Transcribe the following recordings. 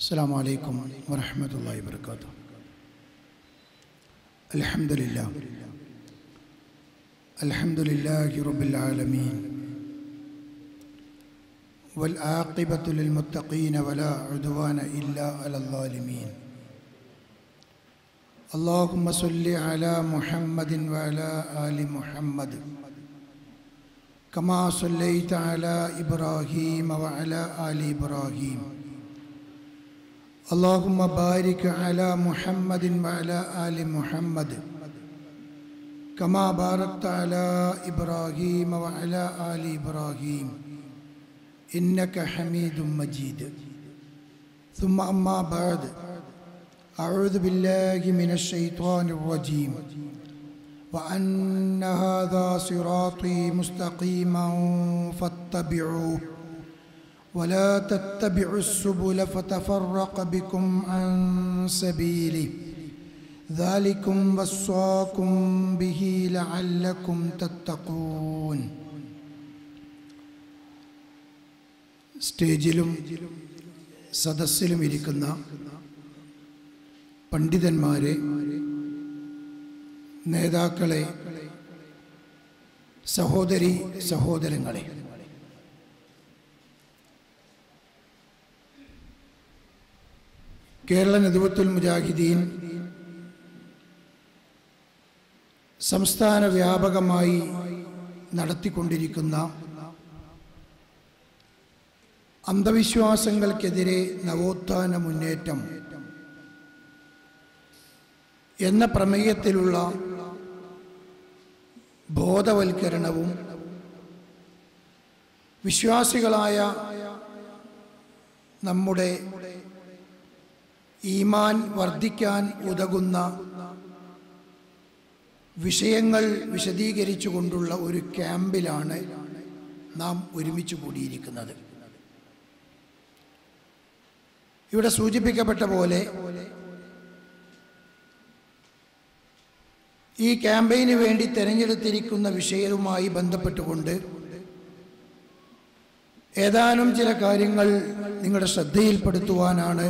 السلام عليكم ورحمة الله وبركاته الحمد لله الحمد لله رب العالمين والعاقبة للمتقين ولا عدوان إلا على الظالمين اللهم صل على محمد وعلى آل محمد كما صليت على إبراهيم وعلى آل إبراهيم اللهم بارك على محمد وعلى آل محمد كما باركت على إبراهيم وعلى آل إبراهيم إنك حميد مجيد ثم أما بعد أعوذ بالله من الشيطان الرجيم وأن هذا صراطي مستقيما فاتبعوه ولا تتبعوا السبل فتفرق بكم عن سبيله ذلكم وصاكم به لعلكم تتقون സ്റ്റേജിലും സദസ്സിലും ഇരിക്കുന്ന പണ്ഡിതന്മാരെ നേതാക്കളെ സഹോദരി സഹോദരങ്ങളെ കേരള നേതൃത്വൽ മുജാഹിദീൻ സംസ്ഥാന വ്യാപകമായി നടത്തിക്കൊണ്ടിരിക്കുന്ന അന്ധവിശ്വാസങ്ങൾക്കെതിരെ നവോത്ഥാന മുന്നേറ്റം എന്ന പ്രമേയത്തിലുള്ള ബോധവൽക്കരണവും വിശ്വാസികളായ നമ്മുടെ ഈമാൻ വർദ്ധിക്കാൻ ഉതകുന്ന വിഷയങ്ങൾ വിശദീകരിച്ചുകൊണ്ടുള്ള ഒരു ക്യാമ്പിലാണ് നാം ഒരുമിച്ച് കൂടിയിരിക്കുന്നത് ഇവിടെ സൂചിപ്പിക്കപ്പെട്ട പോലെ ഈ ക്യാമ്പയിന് വേണ്ടി തിരഞ്ഞെടുത്തിരിക്കുന്ന വിഷയവുമായി ബന്ധപ്പെട്ടുകൊണ്ട് ഏതാനും ചില കാര്യങ്ങൾ നിങ്ങളുടെ ശ്രദ്ധയിൽപ്പെടുത്തുവാനാണ്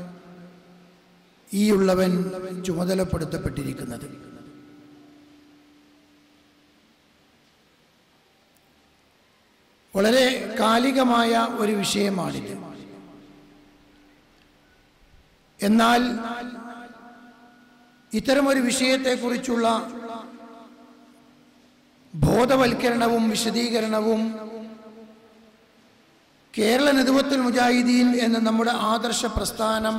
ഈ ഉള്ളവൻ ചുമതലപ്പെടുത്തപ്പെട്ടിരിക്കുന്നത് വളരെ കാലികമായ ഒരു വിഷയമാണിത് എന്നാൽ ഇത്തരമൊരു വിഷയത്തെക്കുറിച്ചുള്ള ബോധവൽക്കരണവും വിശദീകരണവും കേരള നേതൃത്വത്തിൽ മുജാഹിദീൻ എന്ന നമ്മുടെ ആദർശ പ്രസ്ഥാനം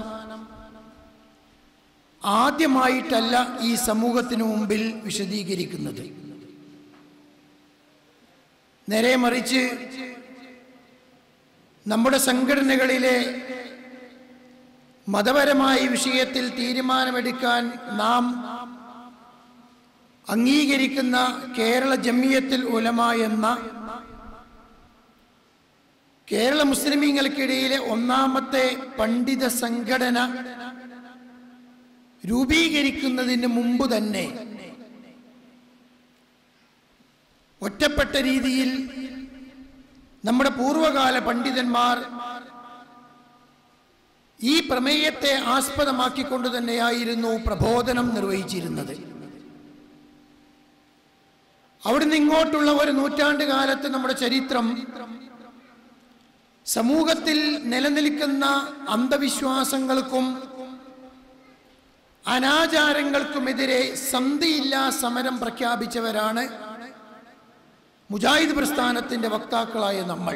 ആദ്യമായിട്ടല്ല ഈ സമൂഹത്തിനു മുമ്പിൽ വിശദീകരിക്കുന്നത് നേരെ മറിച്ച് നമ്മുടെ സംഘടനകളിലെ മതപരമായ വിഷയത്തിൽ തീരുമാനമെടുക്കാൻ നാം അംഗീകരിക്കുന്ന കേരള ജമിയത്തിൽ ഉലമ എന്ന കേരള മുസ്ലിമീങ്ങൾക്കിടയിലെ ഒന്നാമത്തെ പണ്ഡിത സംഘടന രൂപീകരിക്കുന്നതിന് മുമ്പ് തന്നെ ഒറ്റപ്പെട്ട രീതിയിൽ നമ്മുടെ പൂർവകാല പണ്ഡിതന്മാർ ഈ പ്രമേയത്തെ ആസ്പദമാക്കിക്കൊണ്ട് തന്നെയായിരുന്നു പ്രബോധനം നിർവഹിച്ചിരുന്നത് അവിടുന്ന് ഇങ്ങോട്ടുള്ള ഒരു നൂറ്റാണ്ട് കാലത്ത് നമ്മുടെ ചരിത്രം സമൂഹത്തിൽ നിലനിൽക്കുന്ന അന്ധവിശ്വാസങ്ങൾക്കും അനാചാരങ്ങൾക്കുമെതിരെ സന്ധിയില്ലാ സമരം പ്രഖ്യാപിച്ചവരാണ് മുജാഹിദ് പ്രസ്ഥാനത്തിന്റെ വക്താക്കളായ നമ്മൾ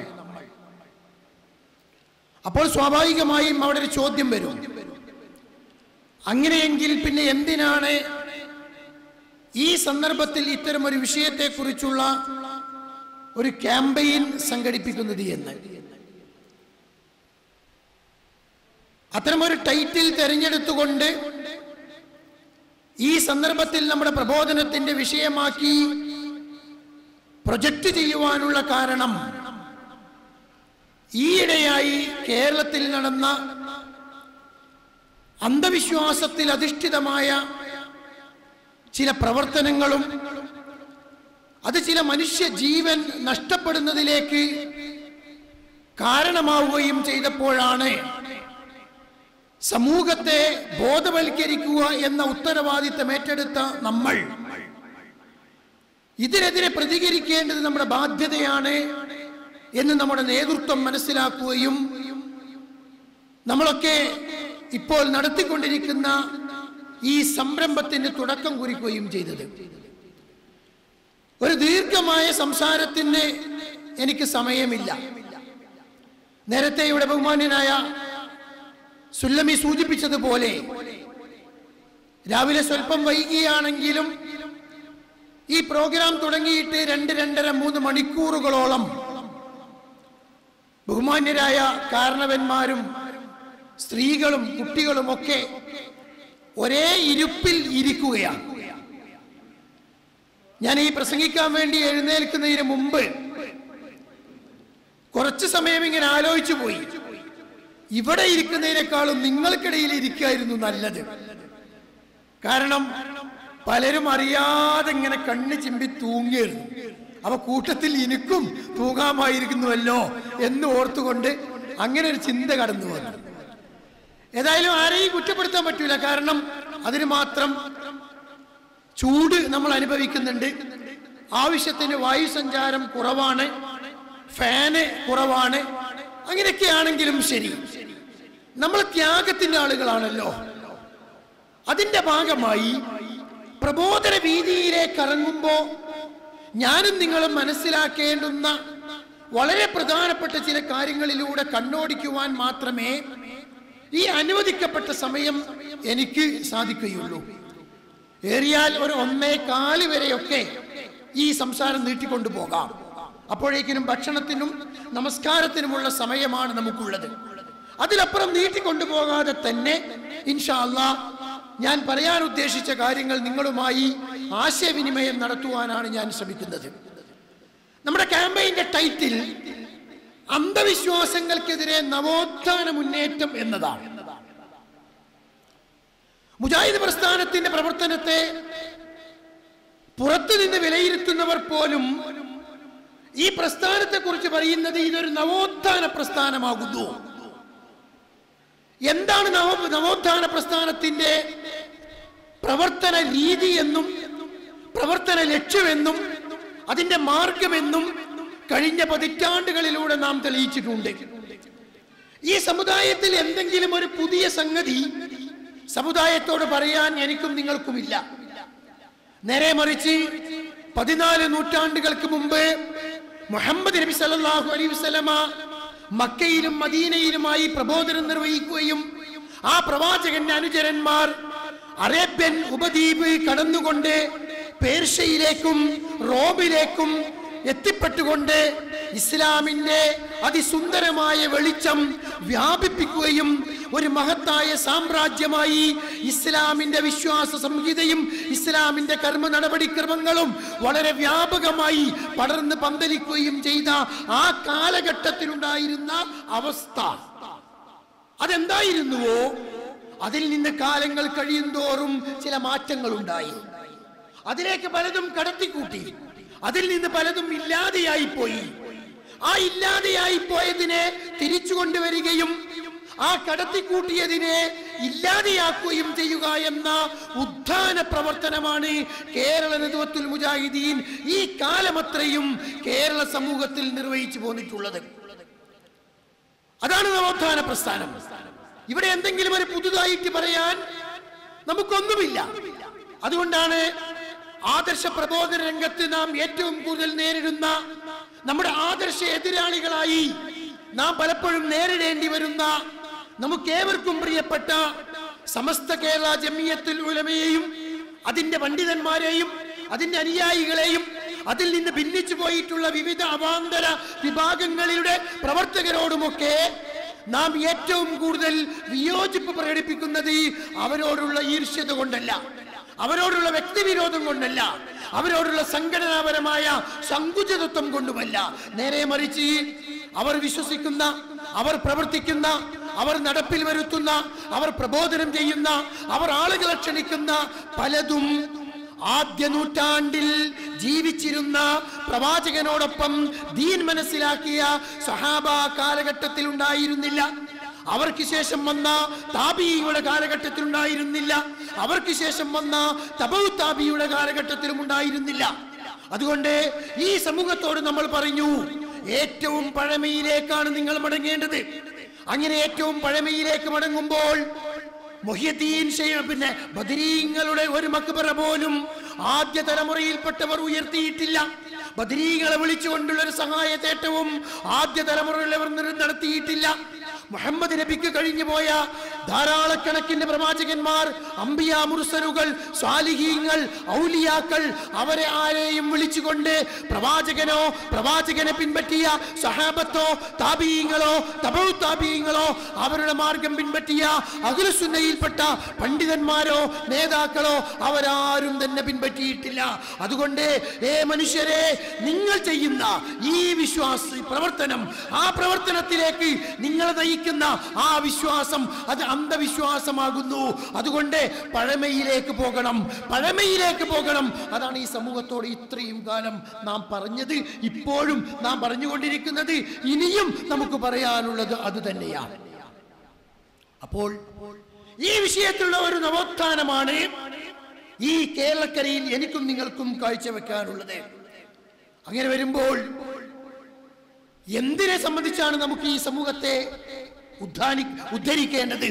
അപ്പോൾ സ്വാഭാവികമായും അവിടെ ഒരു ചോദ്യം വരും അങ്ങനെയെങ്കിൽ പിന്നെ എന്തിനാണ് ഈ സന്ദർഭത്തിൽ ഇത്തരമൊരു വിഷയത്തെക്കുറിച്ചുള്ള ഒരു ക്യാമ്പയിൻ സംഘടിപ്പിക്കുന്നത് എന്ന് അത്തരമൊരു ടൈറ്റിൽ തെരഞ്ഞെടുത്തുകൊണ്ട് ഈ സന്ദർഭത്തിൽ നമ്മുടെ പ്രബോധനത്തിന്റെ വിഷയമാക്കി പ്രൊജക്റ്റ് ചെയ്യുവാനുള്ള കാരണം ഈയിടെയായി കേരളത്തിൽ നടന്ന അന്ധവിശ്വാസത്തിൽ അധിഷ്ഠിതമായ ചില പ്രവർത്തനങ്ങളും അത് ചില മനുഷ്യ ജീവൻ നഷ്ടപ്പെടുന്നതിലേക്ക് കാരണമാവുകയും ചെയ്തപ്പോഴാണ് സമൂഹത്തെ ബോധവൽക്കരിക്കുക എന്ന ഉത്തരവാദിത്തം ഏറ്റെടുത്ത നമ്മൾ ഇതിനെതിരെ പ്രതികരിക്കേണ്ടത് നമ്മുടെ ബാധ്യതയാണ് എന്ന് നമ്മുടെ നേതൃത്വം മനസ്സിലാക്കുകയും നമ്മളൊക്കെ ഇപ്പോൾ നടത്തിക്കൊണ്ടിരിക്കുന്ന ഈ സംരംഭത്തിന് തുടക്കം കുറിക്കുകയും ചെയ്തത് ഒരു ദീർഘമായ സംസാരത്തിന് എനിക്ക് സമയമില്ല നേരത്തെ ഇവിടെ ബഹുമാന്യനായ സുല്ലമി സൂചിപ്പിച്ചതുപോലെ രാവിലെ സ്വല്പം വൈകിയാണെങ്കിലും ഈ പ്രോഗ്രാം തുടങ്ങിയിട്ട് രണ്ട് രണ്ടര മൂന്ന് മണിക്കൂറുകളോളം ബഹുമാന്യരായ കാരണവന്മാരും സ്ത്രീകളും കുട്ടികളും ഒക്കെ ഒരേ ഇരുപ്പിൽ ഇരിക്കുകയാണ് ഞാൻ ഈ പ്രസംഗിക്കാൻ വേണ്ടി എഴുന്നേൽക്കുന്നതിന് മുമ്പ് കുറച്ച് സമയം ഇങ്ങനെ ആലോചിച്ചു പോയി ഇവിടെ ഇരിക്കുന്നതിനേക്കാളും നിങ്ങൾക്കിടയിൽ ഇരിക്കായിരുന്നു നല്ലത് കാരണം പലരും അറിയാതെ ഇങ്ങനെ കണ്ണ് ചിമ്പി തൂങ്ങിയിരുന്നു അവ കൂട്ടത്തിൽ എനിക്കും തൂങ്ങാമായിരിക്കുന്നുവല്ലോ എന്ന് ഓർത്തുകൊണ്ട് അങ്ങനെ ഒരു ചിന്ത കടന്നു വന്നു ഏതായാലും ആരെയും കുറ്റപ്പെടുത്താൻ പറ്റൂല കാരണം അതിന് മാത്രം ചൂട് നമ്മൾ അനുഭവിക്കുന്നുണ്ട് ആവശ്യത്തിന് വായു സഞ്ചാരം കുറവാണ് ഫാന് കുറവാണ് അങ്ങനെയൊക്കെ ആണെങ്കിലും ശരി നമ്മൾ ത്യാഗത്തിന്റെ ആളുകളാണല്ലോ അതിന്റെ ഭാഗമായി പ്രബോധന വീതിയിലേക്ക് ഇറങ്ങുമ്പോ ഞാനും നിങ്ങളും മനസ്സിലാക്കേണ്ടുന്ന വളരെ പ്രധാനപ്പെട്ട ചില കാര്യങ്ങളിലൂടെ കണ്ണോടിക്കുവാൻ മാത്രമേ ഈ അനുവദിക്കപ്പെട്ട സമയം എനിക്ക് സാധിക്കുകയുള്ളൂ ഏറിയാൽ ഒരു ഒന്നേ കാല് വരെയൊക്കെ ഈ സംസാരം നീട്ടിക്കൊണ്ടു പോകാം അപ്പോഴേക്കിനും ഭക്ഷണത്തിനും നമസ്കാരത്തിനുമുള്ള സമയമാണ് നമുക്കുള്ളത് അതിലപ്പുറം നീട്ടിക്കൊണ്ടു പോകാതെ തന്നെ ഇൻഷാ അല്ലാ ഞാൻ പറയാൻ ഉദ്ദേശിച്ച കാര്യങ്ങൾ നിങ്ങളുമായി ആശയവിനിമയം നടത്തുവാനാണ് ഞാൻ ശ്രമിക്കുന്നത് നമ്മുടെ ക്യാമ്പയിന്റെ ടൈറ്റിൽ അന്ധവിശ്വാസങ്ങൾക്കെതിരെ നവോത്ഥാന മുന്നേറ്റം എന്നതാണ് മുജാഹിദ് പ്രസ്ഥാനത്തിന്റെ പ്രവർത്തനത്തെ പുറത്തു നിന്ന് വിലയിരുത്തുന്നവർ പോലും ഈ പ്രസ്ഥാനത്തെ കുറിച്ച് പറയുന്നത് ഇതൊരു നവോത്ഥാന പ്രസ്ഥാനമാകുന്നു എന്താണ് നവ നവോത്ഥാന പ്രസ്ഥാനത്തിന്റെ പ്രവർത്തന രീതി എന്നും പ്രവർത്തന ലക്ഷ്യമെന്നും അതിന്റെ മാർഗമെന്നും കഴിഞ്ഞ പതിറ്റാണ്ടുകളിലൂടെ നാം തെളിയിച്ചിട്ടുണ്ട് ഈ സമുദായത്തിൽ എന്തെങ്കിലും ഒരു പുതിയ സംഗതി സമുദായത്തോട് പറയാൻ എനിക്കും നിങ്ങൾക്കുമില്ല നേരെ മറിച്ച് പതിനാല് നൂറ്റാണ്ടുകൾക്ക് മുമ്പ് മുഹമ്മദ് നബി സല്ലല്ലാഹു അലൈഹി വസല്ലമ മക്കയിലും മദീനയിലുമായി പ്രബോധനം നിർവഹിക്കുകയും ആ പ്രവാചകന്റെ അനുചരന്മാർ അറേബ്യൻ ഉപദ്വീപ് കടന്നുകൊണ്ട് പേർഷ്യയിലേക്കും റോമിലേക്കും എത്തിപ്പെട്ടുകൊണ്ട് ഇസ്ലാമിന്റെ അതിസുന്ദരമായ വെളിച്ചം വ്യാപിപ്പിക്കുകയും ഒരു മഹത്തായ സാമ്രാജ്യമായി ഇസ്ലാമിന്റെ വിശ്വാസ സംഹിതയും ഇസ്ലാമിന്റെ കർമ്മ നടപടിക്രമങ്ങളും വളരെ വ്യാപകമായി പടർന്ന് പന്തലിക്കുകയും ചെയ്ത ആ കാലഘട്ടത്തിലുണ്ടായിരുന്ന അവസ്ഥ അതെന്തായിരുന്നുവോ അതിൽ നിന്ന് കാലങ്ങൾ കഴിയുന്തോറും ചില മാറ്റങ്ങൾ ഉണ്ടായി അതിലേക്ക് പലതും കടത്തിക്കൂട്ടി അതിൽ നിന്ന് പലതും ഇല്ലാതെയായി പോയി ആ ഇല്ലാതെയായി പോയതിനെ തിരിച്ചു കൊണ്ടുവരികയും ആ കടത്തിക്കൂട്ടിയതിനെ ഇല്ലാതെയാക്കുകയും ചെയ്യുക എന്ന ഉത്ഥാന പ്രവർത്തനമാണ് കേരള നേതൃത്വത്തിൽ മുജാഹിദീൻ ഈ കാലമത്രയും കേരള സമൂഹത്തിൽ നിർവഹിച്ചു പോന്നിട്ടുള്ളത് അതാണ് നവോത്ഥാന പ്രസ്ഥാനം ഇവിടെ എന്തെങ്കിലും ഒരു പുതുതായിട്ട് പറയാൻ നമുക്കൊന്നുമില്ല അതുകൊണ്ടാണ് ആദർശ പ്രബോധന രംഗത്ത് നാം ഏറ്റവും കൂടുതൽ നേരിടുന്ന നമ്മുടെ ആദർശ എതിരാളികളായി നാം പലപ്പോഴും നേരിടേണ്ടി വരുന്ന നമുക്കേവർക്കും പ്രിയപ്പെട്ട സമസ്ത കേരള ജമിയത്തുൽ ഉലമയെയും അതിന്റെ പണ്ഡിതന്മാരെയും അതിന്റെ അനുയായികളെയും അതിൽ നിന്ന് ഭിന്നിച്ചു പോയിട്ടുള്ള വിവിധ അവാന്തര വിഭാഗങ്ങളിലെ പ്രവർത്തകരോടുമൊക്കെ നാം ഏറ്റവും കൂടുതൽ വിയോജിപ്പ് പ്രകടിപ്പിക്കുന്നത് അവരോടുള്ള ഈർഷ്യത കൊണ്ടല്ല അവരോടുള്ള വ്യക്തിവിരോധം കൊണ്ടല്ല അവരോടുള്ള സംഘടനാപരമായ സങ്കുചിതത്വം കൊണ്ടുമല്ല നേരെ മറിച്ച് അവർ വിശ്വസിക്കുന്ന അവർ പ്രവർത്തിക്കുന്ന അവർ നടപ്പിൽ വരുത്തുന്ന അവർ പ്രബോധനം ചെയ്യുന്ന അവർ ആളുകളെ ക്ഷണിക്കുന്ന പലതും ആദ്യ നൂറ്റാണ്ടിൽ ജീവിച്ചിരുന്ന പ്രവാചകനോടൊപ്പം ദീൻ മനസ്സിലാക്കിയ സഹാബ കാലഘട്ടത്തിൽ ഉണ്ടായിരുന്നില്ല അവർക്ക് ശേഷം വന്ന താബിയുടെ കാലഘട്ടത്തിൽ ഉണ്ടായിരുന്നില്ല അവർക്ക് ശേഷം വന്ന തബൗ താബിയുടെ കാലഘട്ടത്തിലും ഉണ്ടായിരുന്നില്ല അതുകൊണ്ട് ഈ സമൂഹത്തോട് നമ്മൾ പറഞ്ഞു ഏറ്റവും പഴമയിലേക്കാണ് നിങ്ങൾ മടങ്ങേണ്ടത് അങ്ങനെ ഏറ്റവും പഴമയിലേക്ക് മടങ്ങുമ്പോൾ മൊഹിയദ്ദീൻ ഷെയ്ഖ് പിന്നെ ബദരീങ്ങളുടെ ഒരു മക്ബറ പോലും ആദ്യ തലമുറയിൽപ്പെട്ടവർ ഉയർത്തിയിട്ടില്ല ബദരീങ്ങളെ വിളിച്ചുകൊണ്ടുള്ള ഒരു സഹായത്തേറ്റവും ആദ്യ തലമുറയിലവർ നിർ- നടത്തിയിട്ടില്ല മുഹമ്മദ് നബിക്ക് കഴിഞ്ഞു പോയ ധാരാളക്കണക്കിന് പ്രവാചകന്മാർ അമ്പിയ മുർസലുകൾ സ്വാലിഹീങ്ങൾ ഔലിയാക്കൾ അവരെ ആരെയും വിളിച്ചുകൊണ്ട് പ്രവാചകനോ പ്രവാചകനെ പിൻപറ്റിയ സഹാബത്തോ താപീയങ്ങളോ തപൗ താപീയങ്ങളോ അവരുടെ മാർഗം പിൻപറ്റിയ അഖിലസുന്നയിൽപ്പെട്ട പണ്ഡിതന്മാരോ നേതാക്കളോ അവരാരും തന്നെ പിൻപറ്റിയിട്ടില്ല അതുകൊണ്ട് ഏ മനുഷ്യരെ നിങ്ങൾ ചെയ്യുന്ന ഈ വിശ്വാസ പ്രവർത്തനം ആ പ്രവർത്തനത്തിലേക്ക് നിങ്ങളെ നയിക്കുന്ന ആ വിശ്വാസം അത് അന്ധവിശ്വാസമാകുന്നു അതുകൊണ്ട് പഴമയിലേക്ക് പോകണം പഴമയിലേക്ക് പോകണം അതാണ് ഈ സമൂഹത്തോട് ഇത്രയും കാലം നാം പറഞ്ഞത് ഇപ്പോഴും നാം പറഞ്ഞുകൊണ്ടിരിക്കുന്നത് ഇനിയും നമുക്ക് പറയാനുള്ളത് അത് തന്നെയാണ് അപ്പോൾ ഈ വിഷയത്തിലുള്ള ഒരു നവോത്ഥാനമാണ് ഈ കേരളക്കരയിൽ എനിക്കും നിങ്ങൾക്കും കാഴ്ചവെക്കാനുള്ളത് അങ്ങനെ വരുമ്പോൾ എന്തിനെ സംബന്ധിച്ചാണ് നമുക്ക് ഈ സമൂഹത്തെ ഉദ്ധാനി ഉദ്ധരിക്കേണ്ടത്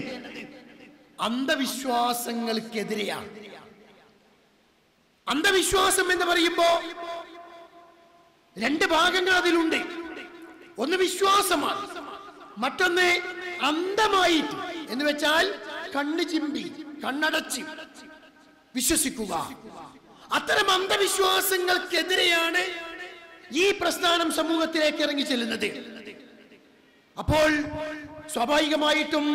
അന്ധവിശ്വാസങ്ങൾക്കെതിരെയാണ് അന്ധവിശ്വാസം എന്ന് പറയുമ്പോ രണ്ട് ഭാഗങ്ങൾ അതിലുണ്ട് ഒന്ന് വിശ്വാസമാണ് മറ്റൊന്ന് അന്ധമായിട്ട് എന്ന് വെച്ചാൽ കണ്ണ് ചിമ്പി കണ്ണടച്ച് വിശ്വസിക്കുക അത്തരം അന്ധവിശ്വാസങ്ങൾക്കെതിരെയാണ് ഈ പ്രസ്ഥാനം സമൂഹത്തിലേക്ക് ഇറങ്ങി ചെല്ലുന്നത് അപ്പോൾ സ്വാഭാവികമായിട്ടും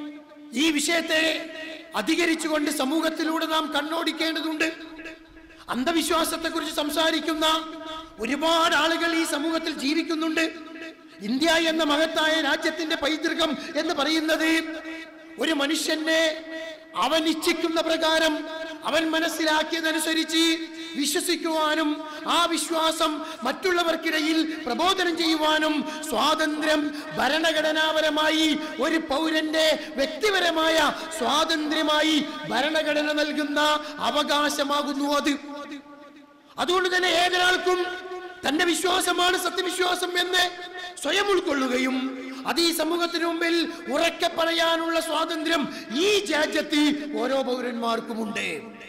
ഈ വിഷയത്തെ അധികരിച്ചുകൊണ്ട് സമൂഹത്തിലൂടെ നാം കണ്ണോടിക്കേണ്ടതുണ്ട് അന്ധവിശ്വാസത്തെ കുറിച്ച് സംസാരിക്കുന്ന ഒരുപാട് ആളുകൾ ഈ സമൂഹത്തിൽ ജീവിക്കുന്നുണ്ട് ഇന്ത്യ എന്ന മഹത്തായ രാജ്യത്തിന്റെ പൈതൃകം എന്ന് പറയുന്നത് ഒരു മനുഷ്യനെ അവൻ ഇച്ഛിക്കുന്ന പ്രകാരം അവൻ മനസ്സിലാക്കിയതനുസരിച്ച് വിശ്വസിക്കുവാനും ആ വിശ്വാസം മറ്റുള്ളവർക്കിടയിൽ പ്രബോധനം ചെയ്യുവാനും സ്വാതന്ത്ര്യം ഭരണഘടനാപരമായി ഒരു പൗരന്റെ വ്യക്തിപരമായ സ്വാതന്ത്ര്യമായി ഭരണഘടന നൽകുന്ന അവകാശമാകുന്നു അത് അതുകൊണ്ട് തന്നെ ഏതൊരാൾക്കും തന്റെ വിശ്വാസമാണ് സത്യവിശ്വാസം എന്ന് സ്വയം ഉൾക്കൊള്ളുകയും അത് ഈ സമൂഹത്തിന് മുമ്പിൽ ഉറക്കെ പറയാനുള്ള സ്വാതന്ത്ര്യം ഈ രാജ്യത്ത് ഓരോ പൗരന്മാർക്കുമുണ്ട്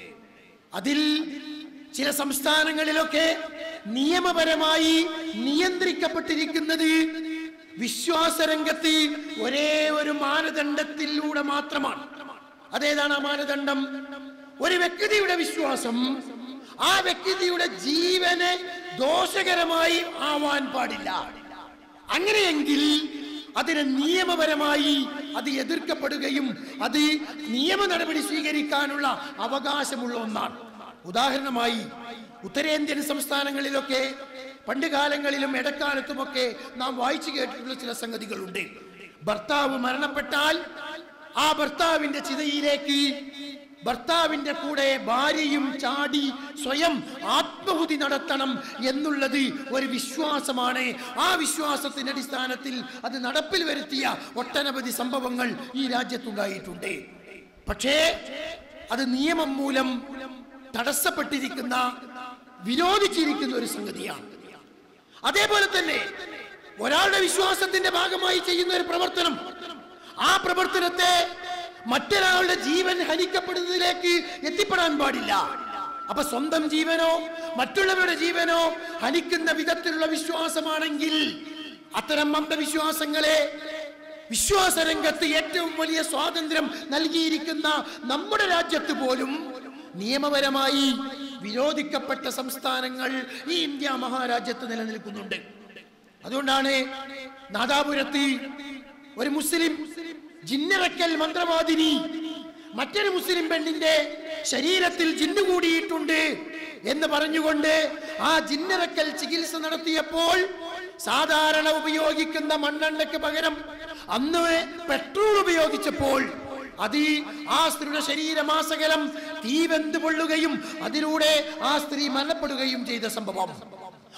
അതിൽ ചില സംസ്ഥാനങ്ങളിലൊക്കെ നിയമപരമായി നിയന്ത്രിക്കപ്പെട്ടിരിക്കുന്നത് വിശ്വാസരംഗത്ത് ഒരേ ഒരു മാനദണ്ഡത്തിലൂടെ മാത്രമാണ് അതേതാണ് ആ മാനദണ്ഡം ഒരു വ്യക്തിയുടെ വിശ്വാസം ആ വ്യക്തിയുടെ ജീവന് ദോഷകരമായി ആവാൻ പാടില്ല അങ്ങനെയെങ്കിൽ അതിന് നിയമപരമായി അത് എതിർക്കപ്പെടുകയും അത് നിയമ നടപടി സ്വീകരിക്കാനുള്ള അവകാശമുള്ള ഒന്നാണ് ഉദാഹരണമായി ഉത്തരേന്ത്യൻ സംസ്ഥാനങ്ങളിലൊക്കെ പണ്ട് കാലങ്ങളിലും ഇടക്കാലത്തുമൊക്കെ നാം വായിച്ചു കേട്ടിട്ടുള്ള ചില സംഗതികളുണ്ട് ഭർത്താവ് മരണപ്പെട്ടാൽ ആ ഭർത്താവിന്റെ ചിതയിലേക്ക് ഭർത്താവിന്റെ കൂടെ ഭാര്യയും ചാടി സ്വയം ആത്മഹുതി നടത്തണം എന്നുള്ളത് ഒരു വിശ്വാസമാണ് ആ വിശ്വാസത്തിന്റെ അടിസ്ഥാനത്തിൽ അത് നടപ്പിൽ വരുത്തിയ ഒട്ടനവധി സംഭവങ്ങൾ ഈ രാജ്യത്തുണ്ടായിട്ടുണ്ട് പക്ഷേ അത് നിയമം മൂലം തടസ്സപ്പെട്ടിരിക്കുന്ന വിരോധിച്ചിരിക്കുന്ന ഒരു സംഗതിയാണ് അതേപോലെ തന്നെ ഒരാളുടെ വിശ്വാസത്തിന്റെ ഭാഗമായി ചെയ്യുന്ന ഒരു പ്രവർത്തനം ആ പ്രവർത്തനത്തെ മറ്റൊരാളുടെ ജീവൻ ഹനിക്കപ്പെടുന്നതിലേക്ക് എത്തിപ്പെടാൻ പാടില്ല അപ്പൊ സ്വന്തം ജീവനോ മറ്റുള്ളവരുടെ ജീവനോ ഹനിക്കുന്ന വിധത്തിലുള്ള വിശ്വാസമാണെങ്കിൽ അത്തരം അന്ധവിശ്വാസങ്ങളെ വിശ്വാസരംഗത്ത് ഏറ്റവും വലിയ സ്വാതന്ത്ര്യം നൽകിയിരിക്കുന്ന നമ്മുടെ രാജ്യത്ത് പോലും നിയമപരമായി വിരോധിക്കപ്പെട്ട സംസ്ഥാനങ്ങൾ ഈ ഇന്ത്യ മഹാരാജ്യത്ത് നിലനിൽക്കുന്നുണ്ട് അതുകൊണ്ടാണ് നാദാപുരത്ത് ഒരു മുസ്ലിം ജിന്നിറക്കൽ മന്ത്രവാദിനി മറ്റൊരു മുസ്ലിം പെണ്ണിന്റെ ശരീരത്തിൽ ജിന്ന് കൂടിയിട്ടുണ്ട് എന്ന് പറഞ്ഞുകൊണ്ട് ആ ജിന്നിറക്കൽ ചികിത്സ നടത്തിയപ്പോൾ സാധാരണ ഉപയോഗിക്കുന്ന മണ്ണെണ്ണയ്ക്ക് പകരം അന്ന് പെട്രോൾ ഉപയോഗിച്ചപ്പോൾ അത് ഈ ആ സ്ത്രീയുടെ ശരീരമാസകലം തീവെന്ത് പൊള്ളുകയും അതിലൂടെ ആ സ്ത്രീ മരണപ്പെടുകയും ചെയ്ത സംഭവം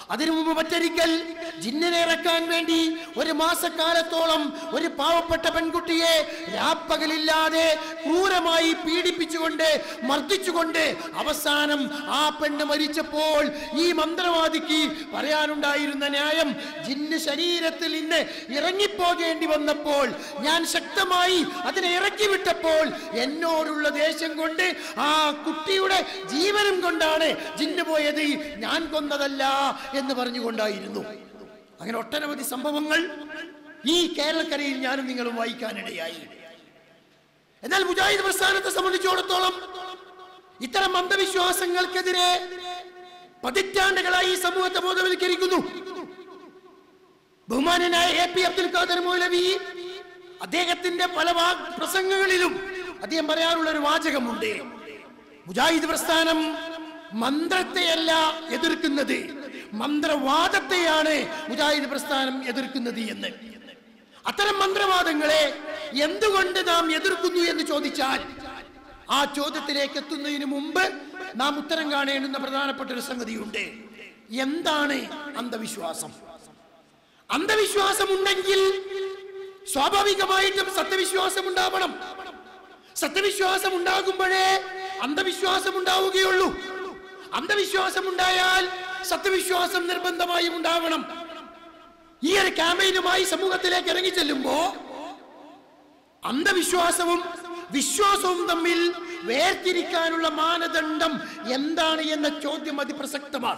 അതിനു മുമ്പ് മറ്റൊരിക്കൽ ജിന്നിനെ ഇറക്കാൻ വേണ്ടി ഒരു മാസക്കാലത്തോളം ഒരു പാവപ്പെട്ട പെൺകുട്ടിയെ രാപ്പകലില്ലാതെ ക്രൂരമായി പീഡിപ്പിച്ചുകൊണ്ട് മർദ്ദിച്ചുകൊണ്ട് അവസാനം ആ പെണ്ണ് മരിച്ചപ്പോൾ ഈ മന്ത്രവാദിക്ക് പറയാനുണ്ടായിരുന്ന ന്യായം ജിന്ന് ശരീരത്തിൽ നിന്ന് ഇറങ്ങിപ്പോകേണ്ടി വന്നപ്പോൾ ഞാൻ ശക്തമായി അതിനെ ഇറക്കി വിട്ടപ്പോൾ എന്നോടുള്ള ദേഷ്യം കൊണ്ട് ആ കുട്ടിയുടെ ജീവനും കൊണ്ടാണ് ജിന്ന് പോയത് ഞാൻ കൊന്നതല്ല എന്ന് പറഞ്ഞുകൊണ്ടായിരുന്നു അങ്ങനെ ഒട്ടനവധി സംഭവങ്ങൾ ഈ കേരളക്കരയിൽ ഞാനും നിങ്ങളും വായിക്കാനിടയായി എന്നാൽ മുജാഹിദ് പ്രസ്ഥാനത്തെ സംബന്ധിച്ചിടത്തോളം ഇത്തരം അന്ധവിശ്വാസങ്ങൾക്കെതിരെ പതിറ്റാണ്ടുകളായി ഈ സമൂഹത്തെ ബോധവൽക്കരിക്കുന്നു ബഹുമാനനായ എ പി അബ്ദുൽ ഖാദർ മൗലവി അദ്ദേഹത്തിന്റെ പല വാ- പ്രസംഗങ്ങളിലും അദ്ദേഹം പറയാറുള്ള ഒരു വാചകമുണ്ട് മുജാഹിദ് പ്രസ്ഥാനം മന്ത്രത്തെയല്ല എതിർക്കുന്നത് മന്ത്രവാദത്തെയാണ് മുജാഹിദ് പ്രസ്ഥാനം എതിർക്കുന്നത് എന്ന് അത്തരം മന്ത്രവാദങ്ങളെ എന്തുകൊണ്ട് നാം എതിർക്കുന്നു എന്ന് ചോദിച്ചാൽ ആ ചോദ്യത്തിലേക്ക് എത്തുന്നതിന് മുമ്പ് നാം ഉത്തരം കാണേണ്ടുന്ന പ്രധാനപ്പെട്ട ഒരു സംഗതിയുണ്ട് എന്താണ് അന്ധവിശ്വാസം അന്ധവിശ്വാസം ഉണ്ടെങ്കിൽ സ്വാഭാവികമായിട്ടും സത്യവിശ്വാസം ഉണ്ടാവണം സത്യവിശ്വാസം ഉണ്ടാകുമ്പോഴേ അന്ധവിശ്വാസം ഉണ്ടാവുകയുള്ളൂ അന്ധവിശ്വാസം ഉണ്ടായാൽ സത്യവിശ്വാസം നിർബന്ധമായും ഉണ്ടാവണം ഈ ഒരു ക്യാമ്പയിനുമായി സമൂഹത്തിലേക്ക് ഇറങ്ങി ചെല്ലുമ്പോ അന്ധവിശ്വാസവും വിശ്വാസവും തമ്മിൽ വേർതിരിക്കാനുള്ള മാനദണ്ഡം എന്താണ് എന്ന ചോദ്യം അതിപ്രസക്തമാണ്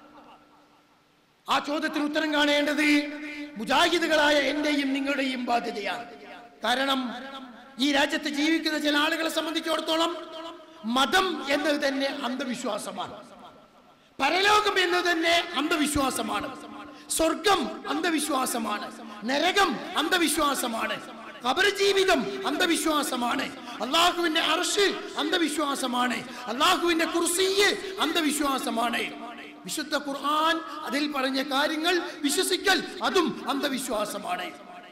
ആ ചോദ്യത്തിന് ഉത്തരം കാണേണ്ടത് മുജാഹിദുകളായ എന്റെയും നിങ്ങളുടെയും ബാധ്യതയാണ് കാരണം ഈ രാജ്യത്ത് ജീവിക്കുന്ന ചില ആളുകളെ സംബന്ധിച്ചിടത്തോളം മതം എന്നത് തന്നെ അന്ധവിശ്വാസമാണ് പരലോകം എന്നത് തന്നെ അന്ധവിശ്വാസമാണ് സ്വർഗം അന്ധവിശ്വാസമാണ് നരകം അന്ധവിശ്വാസമാണ് ഖബർ ജീവിതം അന്ധവിശ്വാസമാണ് അള്ളാഹുവിന്റെ അർഷ് അന്ധവിശ്വാസമാണ് അള്ളാഹുവിന്റെ കുർസിയ് അന്ധവിശ്വാസമാണ് വിശുദ്ധ ഖുർആൻ അതിൽ പറഞ്ഞ കാര്യങ്ങൾ വിശ്വസിക്കൽ അതും അന്ധവിശ്വാസമാണ്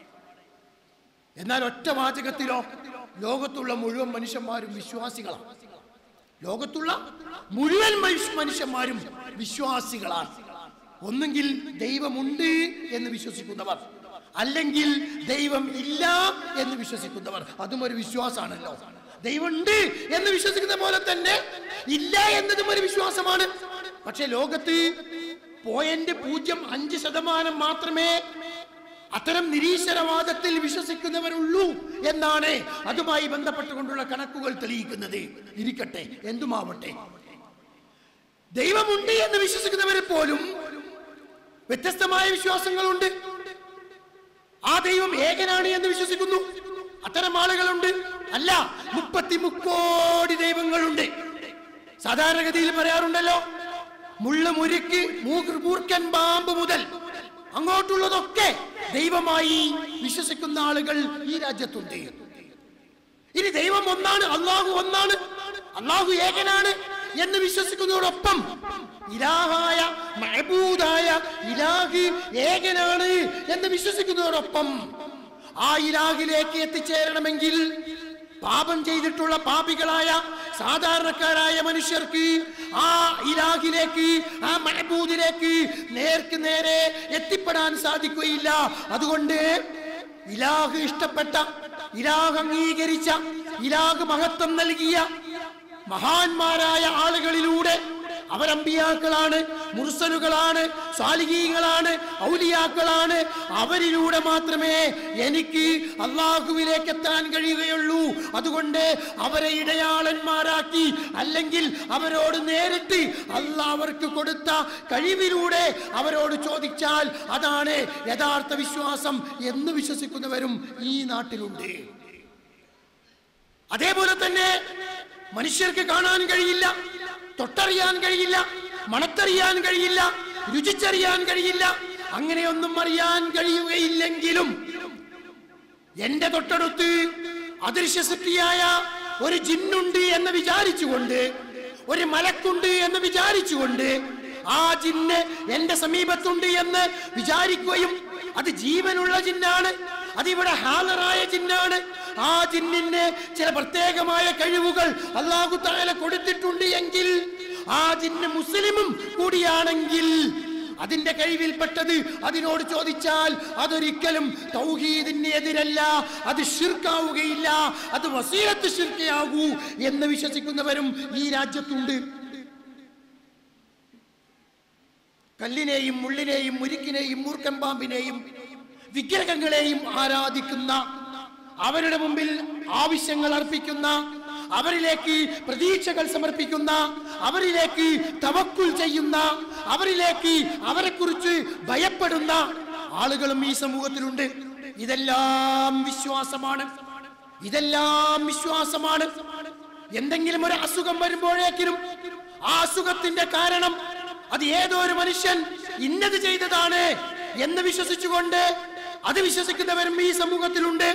എന്നാൽ ഒറ്റ വാചകത്തിലോ ലോകത്തുള്ള മുഴുവൻ മനുഷ്യന്മാരും വിശ്വാസികളാണ് ലോകത്തുള്ള മുഴുവൻ മനുഷ്യ- മനുഷ്യന്മാരും വിശ്വാസികളാണ് ഒന്നുകിൽ ദൈവമുണ്ട് എന്ന് വിശ്വസിക്കുന്നവർ അല്ലെങ്കിൽ ദൈവം ഇല്ല എന്ന് വിശ്വസിക്കുന്നവർ അതും ഒരു വിശ്വാസമാണല്ലോ ദൈവമുണ്ട് എന്ന് വിശ്വസിക്കുന്ന പോലെ തന്നെ ഇല്ല എന്നതും ഒരു വിശ്വാസമാണ് പക്ഷെ ലോകത്ത് പോയിന്റ് പൂജ്യം അഞ്ച് ശതമാനം മാത്രമേ അത്തരം നിരീശ്വരവാദത്തിൽ വിശ്വസിക്കുന്നവരുള്ളൂ എന്നാണ് അതുമായി ബന്ധപ്പെട്ടുകൊണ്ടുള്ള കണക്കുകൾ തെളിയിക്കുന്നത് ഇരിക്കട്ടെ എന്തുമാവട്ടെ ദൈവമുണ്ട് എന്ന് വിശ്വസിക്കുന്നവരെ പോലും വ്യത്യസ്തമായ വിശ്വാസങ്ങളുണ്ട് ആ ദൈവം ഏകനാണ് എന്ന് വിശ്വസിക്കുന്നു അത്തരം ആളുകളുണ്ട് അല്ല മുപ്പത്തി മുക്കോടി ദൈവങ്ങളുണ്ട് സാധാരണഗതിയിൽ പറയാറുണ്ടല്ലോ മുള്ള മുരുക്ക് മൂക്ക് മൂർക്കൻ പാമ്പ് മുതൽ അങ്ങോട്ടുള്ളതൊക്കെ ദൈവമായി വിശ്വസിക്കുന്ന ആളുകൾ ഈ രാജ്യത്തുണ്ട് ഇനി ദൈവം ഒന്നാണ് അള്ളാഹു ഒന്നാണ് അള്ളാഹു ഏകനാണ് എന്ന് വിശ്വസിക്കുന്നതോടൊപ്പം ഇലാഹായ മഹബൂദായ ഇലാഹ് ഏകനാണ് എന്ന് വിശ്വസിക്കുന്നതോടൊപ്പം ആ ഇലാഹിലേക്ക് എത്തിച്ചേരണമെങ്കിൽ പാപം ചെയ്തിട്ടുള്ള പാപികളായ സാധാരണക്കാരായ മനുഷ്യർക്ക് ആ ഇലാഹിലേക്ക് ആ മഹബൂദിലേക്ക് നേർക്ക് നേരെ എത്തിപ്പെടാൻ സാധിക്കുകയില്ല അതുകൊണ്ട് ഇലാഹ് ഇഷ്ടപ്പെട്ട ഇലാഹ് അംഗീകരിച്ച ഇലാഹ് മഹത്വം നൽകിയ മഹാന്മാരായ ആളുകളിലൂടെ അവരമ്പിയാക്കളാണ് മുർസലുകളാണ് സാലിഹീങ്ങളാണ് ഔലിയാക്കളാണ് അവരിലൂടെ മാത്രമേ എനിക്ക് അള്ളാഹുവിലേക്ക് എത്താൻ കഴിയുകയുള്ളൂ അതുകൊണ്ട് അവരെ ഇടയാളന്മാരാക്കി അല്ലെങ്കിൽ അവരോട് നേരിട്ട് അള്ളാഹ് അവർക്ക് കൊടുത്ത കഴിവിലൂടെ അവരോട് ചോദിച്ചാൽ അതാണ് യഥാർത്ഥ വിശ്വാസം എന്ന് വിശ്വസിക്കുന്നവരും ഈ നാട്ടിലുണ്ട് അതേപോലെ തന്നെ മനുഷ്യർക്ക് കാണാൻ കഴിയില്ല തൊട്ടറിയാൻ കഴിയില്ല മണത്തറിയാൻ കഴിയില്ല രുചിച്ചറിയാൻ കഴിയില്ല അങ്ങനെയൊന്നും അറിയാൻ കഴിയുകയില്ലെങ്കിലും എന്റെ തൊട്ടടുത്ത് അദൃശ്യ സൃഷ്ടിയായ ഒരു ജിന്നുണ്ട് എന്ന് വിചാരിച്ചുകൊണ്ട് ഒരു മലക്കുണ്ട് എന്ന് വിചാരിച്ചുകൊണ്ട് ആ ജിന്ന് എന്റെ സമീപത്തുണ്ട് എന്ന് വിചാരിക്കുകയും അത് ജീവനുള്ള ജിന്നാണ് അതിവിടെ ഹാലറായ ജിന്നാണ് ആ ജിന്നിന് ചില പ്രത്യേകമായ കഴിവുകൾ അള്ളാഹു താല കൊടുത്തിട്ടുണ്ട് എങ്കിൽ ആ ജിന്ന് മുസ്ലിമും കൂടിയാണെങ്കിൽ അതിന്റെ കഴിവിൽപ്പെട്ടത് അതിനോട് ചോദിച്ചാൽ അതൊരിക്കലും തൗഹീദിന് എതിരല്ല അത് ഷിർക്കാവുകയില്ല അത് വസീലത്ത് ഷിർക്കയാകൂ എന്ന് വിശ്വസിക്കുന്നവരും ഈ രാജ്യത്തുണ്ട് കല്ലിനെയും മുള്ളിനെയും മുരിക്കിനെയും മൂർഖൻ പാമ്പിനെയും വിഗ്രഹങ്ങളെയും ആരാധിക്കുന്ന അവരുടെ മുമ്പിൽ ആവശ്യങ്ങൾ അർപ്പിക്കുന്ന അവരിലേക്ക് പ്രതീക്ഷകൾ സമർപ്പിക്കുന്ന അവരിലേക്ക് തവക്കുൽ ചെയ്യുന്ന അവരിലേക്ക് അവരെക്കുറിച്ച് ഭയപ്പെടുന്ന ആളുകളും ഈ സമൂഹത്തിലുണ്ട് ഇതെല്ലാം വിശ്വാസമാണ് ഇതെല്ലാം വിശ്വാസമാണ് എന്തെങ്കിലും ഒരു അസുഖം വരുമ്പോഴേക്കിനും ആ അസുഖത്തിന്റെ കാരണം അത് ഏതോ ഒരു മനുഷ്യൻ ഇന്നത് ചെയ്തതാണ് എന്ന് വിശ്വസിച്ചുകൊണ്ട് അത് വിശ്വസിക്കുന്നവരും ഈ സമൂഹത്തിലുണ്ട്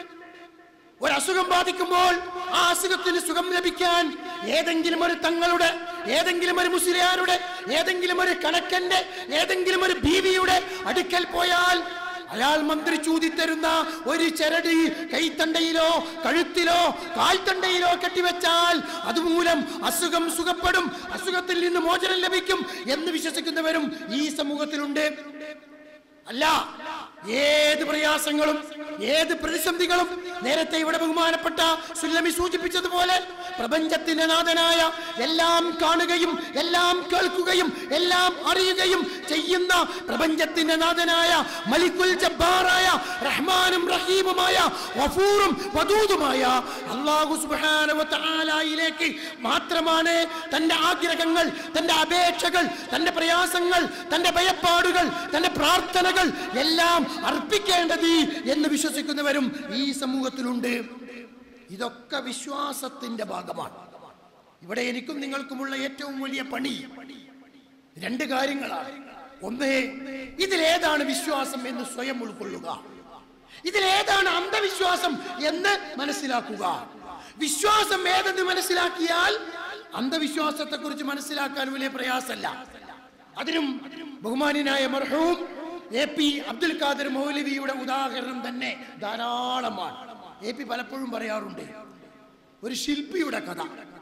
ഒരു അസുഖം ബാധിക്കുമ്പോൾ ആ അസുഖത്തിന് സുഖം ലഭിക്കാൻ ഏതെങ്കിലും ഒരു തങ്ങളുടെ ഏതെങ്കിലും ഒരു മുസ്ലിയാരുടെ ഏതെങ്കിലും ഒരു കണക്കന്റെ ഏതെങ്കിലും ഒരു ബീവിയുടെ അടുക്കൽ പോയാൽ അയാൾ മന്ത്രി ചൂതിത്തരുന്ന ഒരു ചരട് കൈത്തണ്ടയിലോ കഴുത്തിലോ കാൽത്തണ്ടയിലോ കെട്ടിവെച്ചാൽ അതുമൂലം അസുഖം സുഖപ്പെടും അസുഖത്തിൽ നിന്ന് മോചനം ലഭിക്കും എന്ന് വിശ്വസിക്കുന്നവരും ഈ സമൂഹത്തിലുണ്ട് അല്ല ഏത് പ്രയാസങ്ങളും ഏത് പ്രതിസന്ധികളും നേരത്തെ ഇവിടെ ബഹുമാനപ്പെട്ട സുല്ലമി സൂചിപ്പിച്ചതുപോലെ പ്രപഞ്ചത്തിന്റെ നാഥനായ എല്ലാം കാണുകയും എല്ലാം കേൾക്കുകയും എല്ലാം അറിയുകയും ചെയ്യുന്ന പ്രപഞ്ചത്തിന്റെ നാഥനായ മലിക്കുൽ ജബ്ബാറായ റഹ്മാനും റഹീമുമായ വഫൂറും വദൂദുമായ അല്ലാഹു സുബ്ഹാനഹു വ തആലയിലേക്ക് മാത്രമാണ് തന്റെ ആഗ്രഹങ്ങൾ തന്റെ അപേക്ഷകൾ തന്റെ പ്രയാസങ്ങൾ തന്റെ ഭയപ്പാടുകൾ തന്റെ പ്രാർത്ഥനകൾ എല്ലാം അർപ്പിക്കേണ്ടത് എന്ന് വിശ്വസിക്കുന്നവരും ഈ സമൂഹത്തിലുണ്ട് ഇതൊക്കെ വിശ്വാസത്തിന്റെ ഭാഗമാണ് ഇവിടെ എനിക്കും നിങ്ങൾക്കുമുള്ള ഏറ്റവും വലിയ പണി രണ്ട് കാര്യങ്ങളാണ് ഒന്ന് ഇതിലേതാണ് വിശ്വാസം എന്ന് സ്വയം ഉൾക്കൊള്ളുക ഇതിലേതാണ് അന്ധവിശ്വാസം എന്ന് മനസ്സിലാക്കുക വിശ്വാസം ഏതെന്ന് മനസ്സിലാക്കിയാൽ അന്ധവിശ്വാസത്തെ കുറിച്ച് മനസ്സിലാക്കാൻ വലിയ പ്രയാസമല്ല അതിനും ബഹുമാനായ മർഹൂം എ പി അബ്ദുൽ ഖാദർ മൗലവിയുടെ ഉദാഹരണം തന്നെ ധാരാളമാണ് എ പി പലപ്പോഴും പറയാറുണ്ട് ഒരു ശില്പിയുടെ കഥ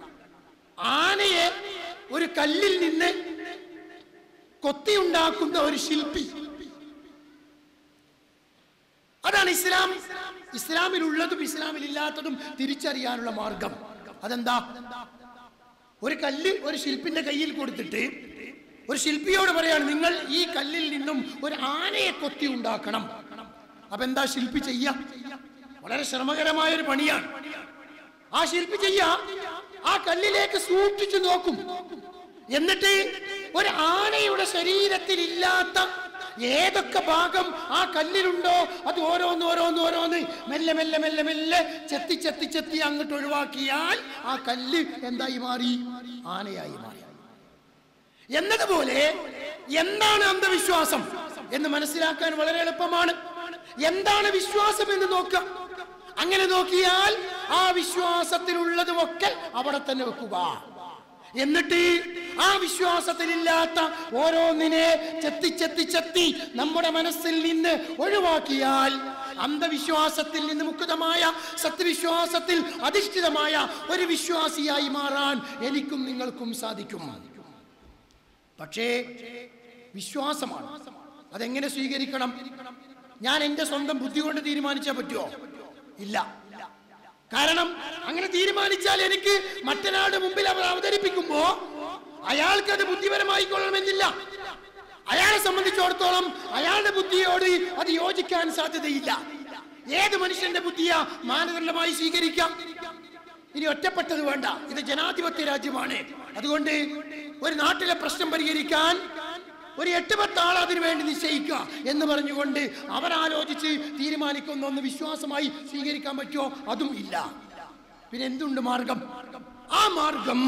ആനയെ ഒരു കല്ലിൽ നിന്ന് കൊത്തിയുണ്ടാക്കുന്ന ഒരു ശില്പി അതാണ് ഇസ്ലാം ഇസ്ലാമിലുള്ളതും ഇസ്ലാമിലില്ലാത്തതും തിരിച്ചറിയാനുള്ള മാർഗം അതെന്താ ഒരു കല്ല് ഒരു ശില്പിന്റെ കയ്യിൽ കൊടുത്തിട്ട് ഒരു ശില്പിയോട് പറയാണ് നിങ്ങൾ ഈ കല്ലിൽ നിന്നും ഒരു ആനയെ കൊത്തി ഉണ്ടാക്കണം അപ്പൊ എന്താ ശില്പി ചെയ്യ വളരെ ശ്രമകരമായ ഒരു പണിയാണ് ആ ശില്പി ചെയ്യ ആ കല്ലിലേക്ക് സൂക്ഷിച്ചു നോക്കും എന്നിട്ട് ഒരു ആനയുടെ ശരീരത്തിൽ ഇല്ലാത്ത ഏതൊക്കെ ഭാഗം ആ കല്ലിലുണ്ടോ അത് ഓരോന്ന് ഓരോന്ന് ഓരോന്ന് മെല്ലെ മെല്ലെ മെല്ലെ മെല്ലെ ചെത്തി ചെത്തി ചെത്തി അങ്ങോട്ട് ഒഴിവാക്കിയാൽ ആ കല്ല് എന്തായി മാറി ആനയായി മാറി എന്നതുപോലെ എന്താണ് അന്ധവിശ്വാസം എന്ന് മനസ്സിലാക്കാൻ വളരെ എളുപ്പമാണ് എന്താണ് വിശ്വാസം എന്ന് നോക്കുക അങ്ങനെ നോക്കിയാൽ ആ വിശ്വാസത്തിലുള്ളതുമൊക്കെ അവിടെ തന്നെ വെക്കുക എന്നിട്ട് ആ വിശ്വാസത്തിലില്ലാത്ത ഓരോന്നിനെ ചെത്തി ചെത്തി ചെത്തി നമ്മുടെ മനസ്സിൽ നിന്ന് ഒഴിവാക്കിയാൽ അന്ധവിശ്വാസത്തിൽ നിന്ന് മുക്തമായ സത്യവിശ്വാസത്തിൽ അധിഷ്ഠിതമായ ഒരു വിശ്വാസിയായി മാറാൻ എനിക്കും നിങ്ങൾക്കും സാധിക്കും പക്ഷേ വിശ്വാസമാണ് അതെങ്ങനെ സ്വീകരിക്കണം ഞാൻ എന്റെ സ്വന്തം ബുദ്ധി കൊണ്ട് തീരുമാനിച്ചാൽ പറ്റുമോ ഇല്ല കാരണം അങ്ങനെ തീരുമാനിച്ചാൽ എനിക്ക് മറ്റൊരാളുടെ മുമ്പിൽ അവർ അവതരിപ്പിക്കുമ്പോ അയാൾക്ക് അത് ബുദ്ധിപരമായി കൊള്ളണമെന്നില്ല അയാളെ സംബന്ധിച്ചിടത്തോളം അയാളുടെ ബുദ്ധിയോട് അത് യോജിക്കാൻ സാധ്യതയില്ല ഏത് മനുഷ്യന്റെ ബുദ്ധിയാ മാനദണ്ഡമായി സ്വീകരിക്കാം ഇനി ഒറ്റപ്പെട്ടത് വേണ്ട ഇത് ജനാധിപത്യ രാജ്യമാണ് അതുകൊണ്ട് ഒരു നാട്ടിലെ പ്രശ്നം പരിഹരിക്കാൻ ഒരു എട്ട് പത്ത് ആൾ അതിനു വേണ്ടി നിശ്ചയിക്കുക എന്ന് പറഞ്ഞുകൊണ്ട് അവരാലോചിച്ച് തീരുമാനിക്കുന്ന ഒന്ന് വിശ്വാസമായി സ്വീകരിക്കാൻ പറ്റുമോ അതും ഇല്ല പിന്നെ എന്തുണ്ട് മാർഗം ആ മാർഗം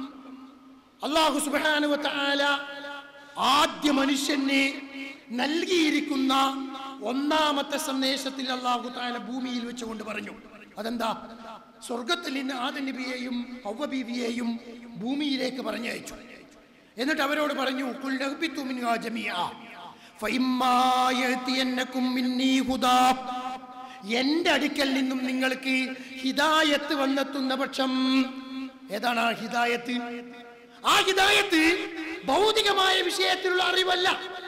അള്ളാഹു സുബാനുവല ആദ്യ മനുഷ്യന് നൽകിയിരിക്കുന്ന ഒന്നാമത്തെ സന്ദേശത്തിൽ അള്ളാഹു താല ഭൂമിയിൽ വെച്ചുകൊണ്ട് പറഞ്ഞു അതെന്താ സ്വർഗത്തിൽ നിന്ന് ആദ്യ നബിയെയും ഹൗവ ബീവിയെയും ഭൂമിയിലേക്ക് പറഞ്ഞയച്ചു എന്നിട്ട് അവരോട് പറഞ്ഞു "ഖുൽ നഹ്ബിതു മിൻഹാ ജമീഅ. ഫഇമ്മാ യഅ്തിയന്നകും മിന്നീ ഹുദാ." എന്റെ അടുക്കൽ നിന്നും നിങ്ങൾക്ക് ഹിദായത്ത് വന്നെത്തുന്ന പക്ഷം ഏതാണ് ആ ഹിദായത്ത് ആ ഹിദായത്ത് ഭൗതികമായ വിഷയത്തിലുള്ള അറിവല്ല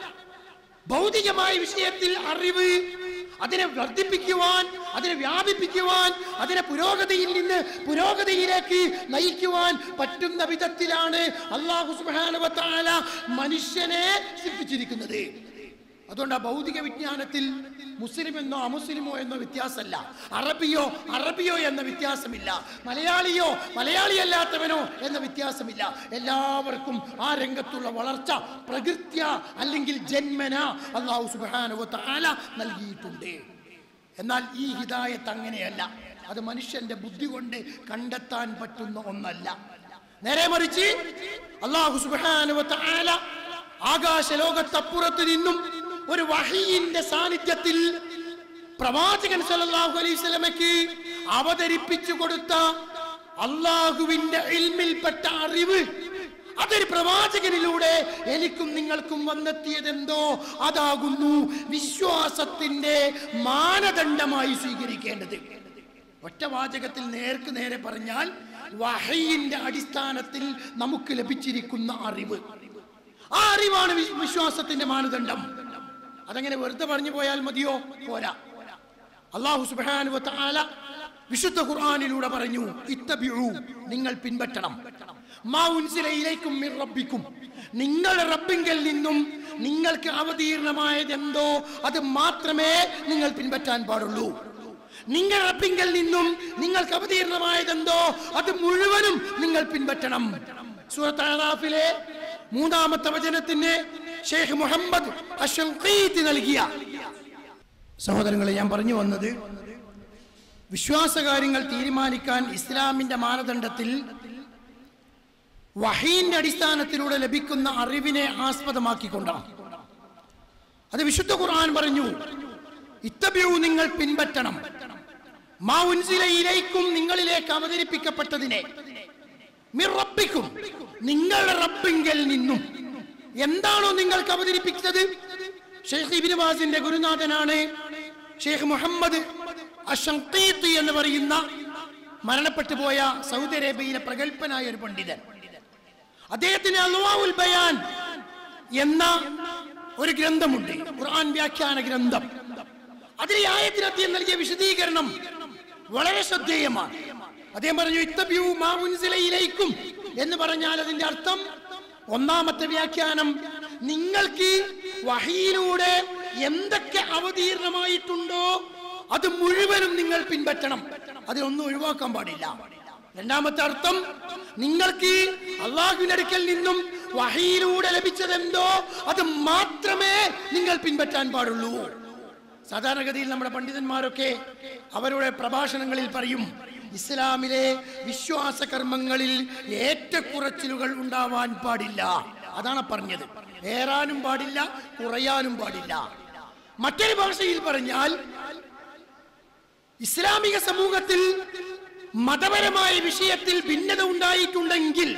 ഭൗതികമായ വിഷയത്തിൽ അറിവ് അതിനെ വർദ്ധിപ്പിക്കുവാൻ അതിനെ വ്യാപിപ്പിക്കുവാൻ അതിനെ പുരോഗതിയിൽ നിന്ന് പുരോഗതിയിലേക്ക് നയിക്കുവാൻ പറ്റുന്ന വിധത്തിലാണ് അള്ളാഹു സുബാനുവത്താല മനുഷ്യനെ സൃഷ്ടിച്ചിരിക്കുന്നത് അതുകൊണ്ട് ആ ഭൗതിക വിജ്ഞാനത്തിൽ മുസ്ലിം എന്നോ അമുസ്ലിമോ എന്നോ വ്യത്യാസമല്ല അറബിയോ അറബിയോ എന്ന വ്യത്യാസമില്ല മലയാളിയോ മലയാളിയല്ലാത്തവനോ എന്ന വ്യത്യാസമില്ല എല്ലാവർക്കും ആ രംഗത്തുള്ള വളർച്ച പ്രകൃത്യ അല്ലെങ്കിൽ ജന്മന അള്ളാഹു സുബാനുവ താല നൽകിയിട്ടുണ്ട് എന്നാൽ ഈ ഹിദായത്ത് അങ്ങനെയല്ല അത് മനുഷ്യന്റെ ബുദ്ധി കൊണ്ട് കണ്ടെത്താൻ പറ്റുന്ന ഒന്നല്ല നേരെ മറിച്ച് അള്ളാഹു സുബാനുവ താല ആകാശ ലോകത്തപ്പുറത്ത് നിന്നും ഒരു വഹീന്റെ സാന്നിധ്യത്തിൽ പ്രവാചകൻ സല്ലല്ലാഹു അലൈഹി വസല്ലമയ്ക്ക് അവതരിപ്പിച്ചു കൊടുത്ത അള്ളാഹുവിന്റെ ഇൽമിൽപ്പെട്ട അറിവ് അതൊരു പ്രവാചകനിലൂടെ എനിക്കും നിങ്ങൾക്കും വന്നെത്തിയതെന്തോ അതാകുന്നു വിശ്വാസത്തിന്റെ മാനദണ്ഡമായി സ്വീകരിക്കേണ്ടത് ഒറ്റ വാചകത്തിൽ നേർക്ക് നേരെ പറഞ്ഞാൽ വഹയിന്റെ അടിസ്ഥാനത്തിൽ നമുക്ക് ലഭിച്ചിരിക്കുന്ന അറിവ് ആ അറിവാണ് വി- വിശ്വാസത്തിന്റെ മാനദണ്ഡം അതങ്ങനെ വെറുതെ പറഞ്ഞു പോയാൽ മതിയോ പോരാ അള്ളാഹു സുബ്ഹാനഹു വ തആല വിശുദ്ധ ഖുർആനിലൂടെ പറഞ്ഞു ഇത്തബിഉ നിങ്ങൾ പിൻപറ്റണം മാ ഉൻസില ഇലൈക്കും മിർ റബ്ബിക്കും നിങ്ങളുടെ റബ്ബിങ്കൽ നിന്നും നിങ്ങൾക്ക് അവതീർണമായതെന്തോ അത് മാത്രമേ നിങ്ങൾ പിൻപറ്റാൻ പാടുള്ളൂ നിങ്ങളുടെ റബ്ബിങ്കൽ നിന്നും നിങ്ങൾക്ക് അവതീർണമായതെന്തോ അത് മുഴുവനും നിങ്ങൾ പിൻപറ്റണം സൂറത്ത് അറാഫിലെ മൂന്നാമത്തെ വചനത്തിന് ഷെയ്ഖ് മുഹമ്മദ് അഷൻഖീത്ത് നൽകിയ സഹോദരങ്ങളെ ഞാൻ പറഞ്ഞു വന്നത് വിശ്വാസകാര്യങ്ങൾ തീരുമാനിക്കാൻ ഇസ്ലാമിന്റെ മാനദണ്ഡത്തിൽ വഹീന്റെ അടിസ്ഥാനത്തിലൂടെ ലഭിക്കുന്ന അറിവിനെ ആസ്പദമാക്കിക്കൊണ്ടാണ് അത് വിശുദ്ധ ഖുർആൻ പറഞ്ഞു ഇത്തബ്യൂ നിങ്ങൾ പിൻപറ്റണം മാ ഉൻസില ഇലൈക്കും നിങ്ങളിലേക്ക് അവതരിപ്പിക്കപ്പെട്ടതിനെ മിർ റബ്ബിക്കും നിങ്ങളുടെ റബ്ബിങ്കൽ നിന്നും എന്താണോ നിങ്ങൾക്ക് അവതരിപ്പിച്ചത് ഷെയ്ഖ് ഇബ്നു ബാസിന്റെ ഗുരുനാഥനാണ് ഷെയ്ഖ് മുഹമ്മദ് അഷങ്കീത്ത് എന്ന് പറയുന്ന മരണപ്പെട്ടു പോയ സൗദി അറേബ്യയിലെ പ്രഗത്ഭനായ ഒരു പണ്ഡിതൻ അദ്ദേഹത്തിന് അൽവാഉൽ ബയാൻ എന്ന ഒരു ഗ്രന്ഥമുണ്ട് ഖുർആൻ വ്യാഖ്യാന ഗ്രന്ഥം അതിൽ ഈ ആയത്തിന് അദ്ദേഹം നൽകിയ വിശദീകരണം വളരെ ശ്രദ്ധേയമാണ് അദ്ദേഹം പറഞ്ഞു ഇത്തബ്യൂ മാ ഉൻസില ഇലൈക്കും എന്ന് പറഞ്ഞാൽ അതിന്റെ അർത്ഥം ഒന്നാമത്തെ വ്യാഖ്യാനം നിങ്ങൾക്ക് വഹിയിലൂടെ എന്തൊക്കെ അവതീർണമായിട്ടുണ്ടോ അത് മുഴുവനും നിങ്ങൾ പിൻപറ്റണം അതിലൊന്നും ഒഴിവാക്കാൻ പാടില്ല രണ്ടാമത്തെ അർത്ഥം നിങ്ങൾക്ക് അള്ളാഹുവിന്റെ അടുക്കൽ നിന്നും വഹിയിലൂടെ ലഭിച്ചതെന്തോ അത് മാത്രമേ നിങ്ങൾ പിൻപറ്റാൻ പാടുള്ളൂ സാധാരണഗതിയിൽ നമ്മുടെ പണ്ഡിതന്മാരൊക്കെ അവരുടെ പ്രഭാഷണങ്ങളിൽ പറയും ഇസ്ലാമിലെ വിശ്വാസ കർമ്മങ്ങളിൽ ഏറ്റക്കുറച്ചിലുകൾ ഉണ്ടാവാൻ പാടില്ല അതാണ് പറഞ്ഞത് ഏറാനും പാടില്ല കുറയാനും പാടില്ല മറ്റൊരു ഭാഷയിൽ പറഞ്ഞാൽ ഇസ്ലാമിക സമൂഹത്തിൽ മതപരമായ വിഷയത്തിൽ ഭിന്നത ഉണ്ടായിട്ടുണ്ടെങ്കിൽ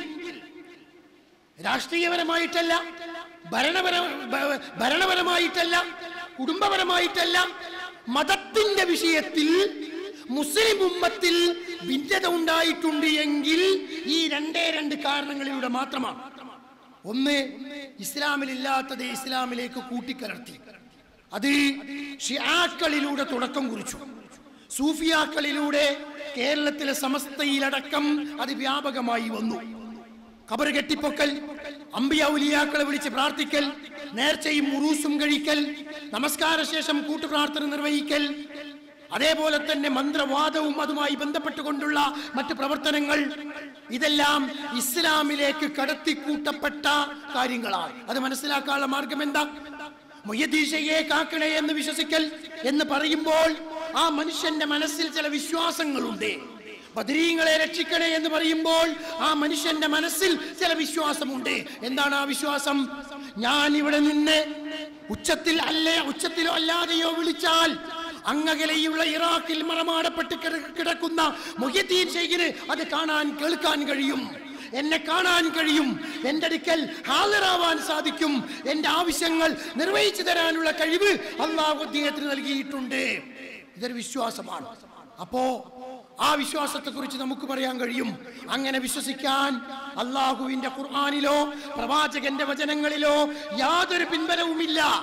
രാഷ്ട്രീയപരമായിട്ടല്ല ഭരണപര ഭ- ഭരണപരമായിട്ടല്ല കുടുംബപരമായിട്ടല്ല മതത്തിന്റെ വിഷയത്തിൽ മുസ്ലിം ഉമ്മത്തിൽ ഭിന്നത ഉണ്ടായിട്ടുണ്ട് എങ്കിൽ ഈ രണ്ടേ രണ്ട് കാരണങ്ങളിലൂടെ മാത്രമാണ് ഒന്ന് ഇസ്ലാമിൽ ഇല്ലാത്തത് ഇസ്ലാമിലേക്ക് കൂട്ടിക്കലർത്തി അത് ഷിയാക്കളിലൂടെ തുടക്കം കുറിച്ചു സൂഫിയാക്കളിലൂടെ കേരളത്തിലെ സമസ്തയിലടക്കം അത് വ്യാപകമായി വന്നു കബർ കെട്ടിപ്പൊക്കൽ അമ്പിയൗലിയാക്കളെ വിളിച്ച് പ്രാർത്ഥിക്കൽ നേർച്ചയും മുറൂസും കഴിക്കൽ നമസ്കാര ശേഷം കൂട്ടുപ്രാർത്ഥന നിർവഹിക്കൽ അതേപോലെ തന്നെ മന്ത്രവാദവും അതുമായി ബന്ധപ്പെട്ടുകൊണ്ടുള്ള മറ്റു പ്രവർത്തനങ്ങൾ ഇതെല്ലാം ഇസ്ലാമിലേക്ക് കടത്തിക്കൂട്ടപ്പെട്ട കാര്യങ്ങളാണ് അത് മനസ്സിലാക്കാനുള്ള മാർഗം എന്താ മുയ്യദീശയെ കാക്കണേ എന്ന് വിശ്വസിക്കൽ എന്ന് പറയുമ്പോൾ ആ മനുഷ്യന്റെ മനസ്സിൽ ചില വിശ്വാസങ്ങളുണ്ട് ബദരീങ്ങളെ രക്ഷിക്കണേ എന്ന് പറയുമ്പോൾ ആ മനുഷ്യന്റെ മനസ്സിൽ ചില വിശ്വാസമുണ്ട് എന്താണ് ആ വിശ്വാസം ഞാൻ ഇവിടെ നിന്ന് ഉച്ചത്തിൽ അല്ലേ ഉച്ചത്തിലോ അല്ലാതെയോ വിളിച്ചാൽ അങ്ങകലെയുള്ള ഇറാഖിൽ മറമാടപ്പെട്ട് കിട- കിടക്കുന്ന മൊഹ്യദ്ദീൻ ഷെയ്ഖിന് അത് കാണാൻ കേൾക്കാൻ കഴിയും എന്നെ കാണാൻ കഴിയും എൻ്റെ അടുക്കൽ ഹാജരാവാൻ സാധിക്കും എൻ്റെ ആവശ്യങ്ങൾ നിർവഹിച്ചു തരാനുള്ള കഴിവ് അള്ളാഹു അദ്ദേഹത്തിന് നൽകിയിട്ടുണ്ട് ഇതൊരു വിശ്വാസമാണ് അപ്പോ ആ വിശ്വാസത്തെ കുറിച്ച് നമുക്ക് പറയാൻ കഴിയും അങ്ങനെ വിശ്വസിക്കാൻ അള്ളാഹുവിന്റെ ഖുർആാനിലോ പ്രവാചകന്റെ വചനങ്ങളിലോ യാതൊരു പിൻബലവുമില്ല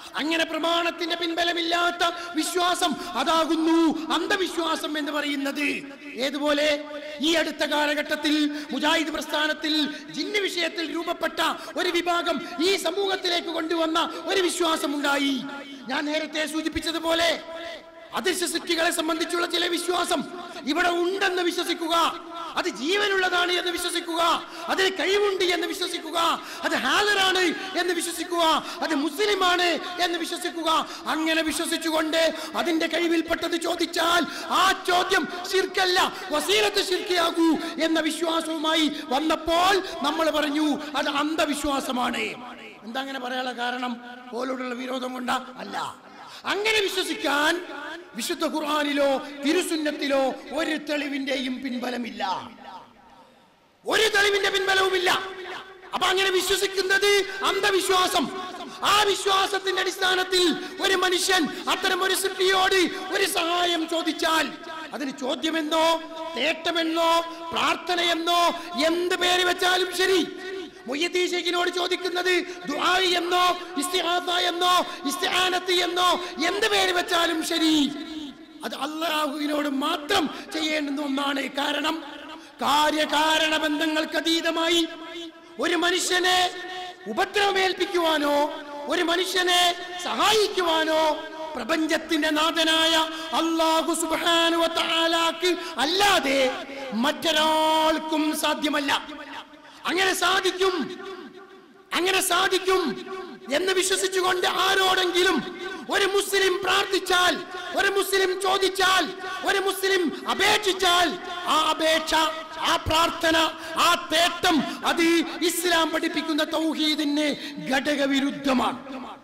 അങ്ങനെ പ്രമാണത്തിന്റെ പിൻബലമില്ലാത്ത വിശ്വാസം അതാകുന്നു അന്ധവിശ്വാസം എന്ന് പറയുന്നത് ഏതുപോലെ ഈ അടുത്ത കാലഘട്ടത്തിൽ മുജാഹിദ് പ്രസ്ഥാനത്തിൽ ജിന്ന് വിഷയത്തിൽ രൂപപ്പെട്ട ഒരു വിഭാഗം ഈ സമൂഹത്തിലേക്ക് കൊണ്ടുവന്ന ഒരു വിശ്വാസം ഉണ്ടായി ഞാൻ നേരത്തെ സൂചിപ്പിച്ചതുപോലെ അദൃശ്യ സൃഷ്ടികളെ സംബന്ധിച്ചുള്ള ചില വിശ്വാസം ഇവിടെ ഉണ്ടെന്ന് വിശ്വസിക്കുക അത് ജീവനുള്ളതാണ് എന്ന് വിശ്വസിക്കുക അതിന് കഴിവുണ്ട് എന്ന് വിശ്വസിക്കുക അത് ഹാലറാണ് എന്ന് വിശ്വസിക്കുക അത് മുസ്ലിമാണ് എന്ന് വിശ്വസിക്കുക അങ്ങനെ വിശ്വസിച്ചുകൊണ്ട് അതിന്റെ കഴിവിൽപ്പെട്ടത് ചോദിച്ചാൽ ആ ചോദ്യം ശിർക്കല്ല വസീലത്ത് ശിർക്കയാകൂ എന്ന വിശ്വാസവുമായി വന്നപ്പോൾ നമ്മൾ പറഞ്ഞു അത് അന്ധവിശ്വാസമാണ് എന്താ അങ്ങനെ പറയാനുള്ള കാരണം പോലോടുള്ള വിരോധം കൊണ്ടാ അല്ല അങ്ങനെ വിശ്വസിക്കാൻ വിശുദ്ധ ഖുർആനിലോ തിരുസുന്നത്തിലോ ഒരു തെളിവിന്റെയും പിൻബലമില്ല ഒരു തെളിവിന്റെ പിൻബലവുമില്ല അപ്പൊ അങ്ങനെ വിശ്വസിക്കുന്നത് അന്ധവിശ്വാസം ആ വിശ്വാസത്തിന്റെ അടിസ്ഥാനത്തിൽ ഒരു മനുഷ്യൻ അത്തരം ഒരു സൃഷ്ടിയോട് ഒരു സഹായം ചോദിച്ചാൽ അതിന് ചോദ്യമെന്നോ തേട്ടമെന്നോ പ്രാർത്ഥനയെന്നോ എന്ത് പേര് വെച്ചാലും ശരി മൊയ്യത്തീ ഷെയ്ഖിനോട് ചോദിക്കുന്നത് ദുആഇ എന്നോ ഇസ്തിഹാസ എന്നോ ഇസ്തിഹാനത്ത് എന്നോ എന്ത് പേര് വെച്ചാലും ശരി അത് അള്ളാഹുവിനോട് മാത്രം ചെയ്യേണ്ടുന്ന ഒന്നാണ് കാരണം കാര്യകാരണ ബന്ധങ്ങൾക്ക് അതീതമായി ഒരു മനുഷ്യനെ ഉപദ്രവമേൽപ്പിക്കുവാനോ ഒരു മനുഷ്യനെ സഹായിക്കുവാനോ പ്രപഞ്ചത്തിന്റെ നാഥനായ അള്ളാഹു സുബ്ഹാനഹു വ തആലാക്ക് അല്ലാതെ മറ്റൊരാൾക്കും സാധ്യമല്ല അങ്ങനെ സാധിക്കും അങ്ങനെ സാധിക്കും എന്ന് വിശ്വസിച്ചുകൊണ്ട് ആരോടെങ്കിലും ഒരു മുസ്ലിം പ്രാർത്ഥിച്ചാൽ ഒരു മുസ്ലിം ചോദിച്ചാൽ ഒരു മുസ്ലിം അപേക്ഷിച്ചാൽ ആ അപേക്ഷ ആ പ്രാർത്ഥന ആ തേട്ടം അത് ഇസ്ലാം പഠിപ്പിക്കുന്ന തൗഹീദിന് ഘടകവിരുദ്ധമാണ്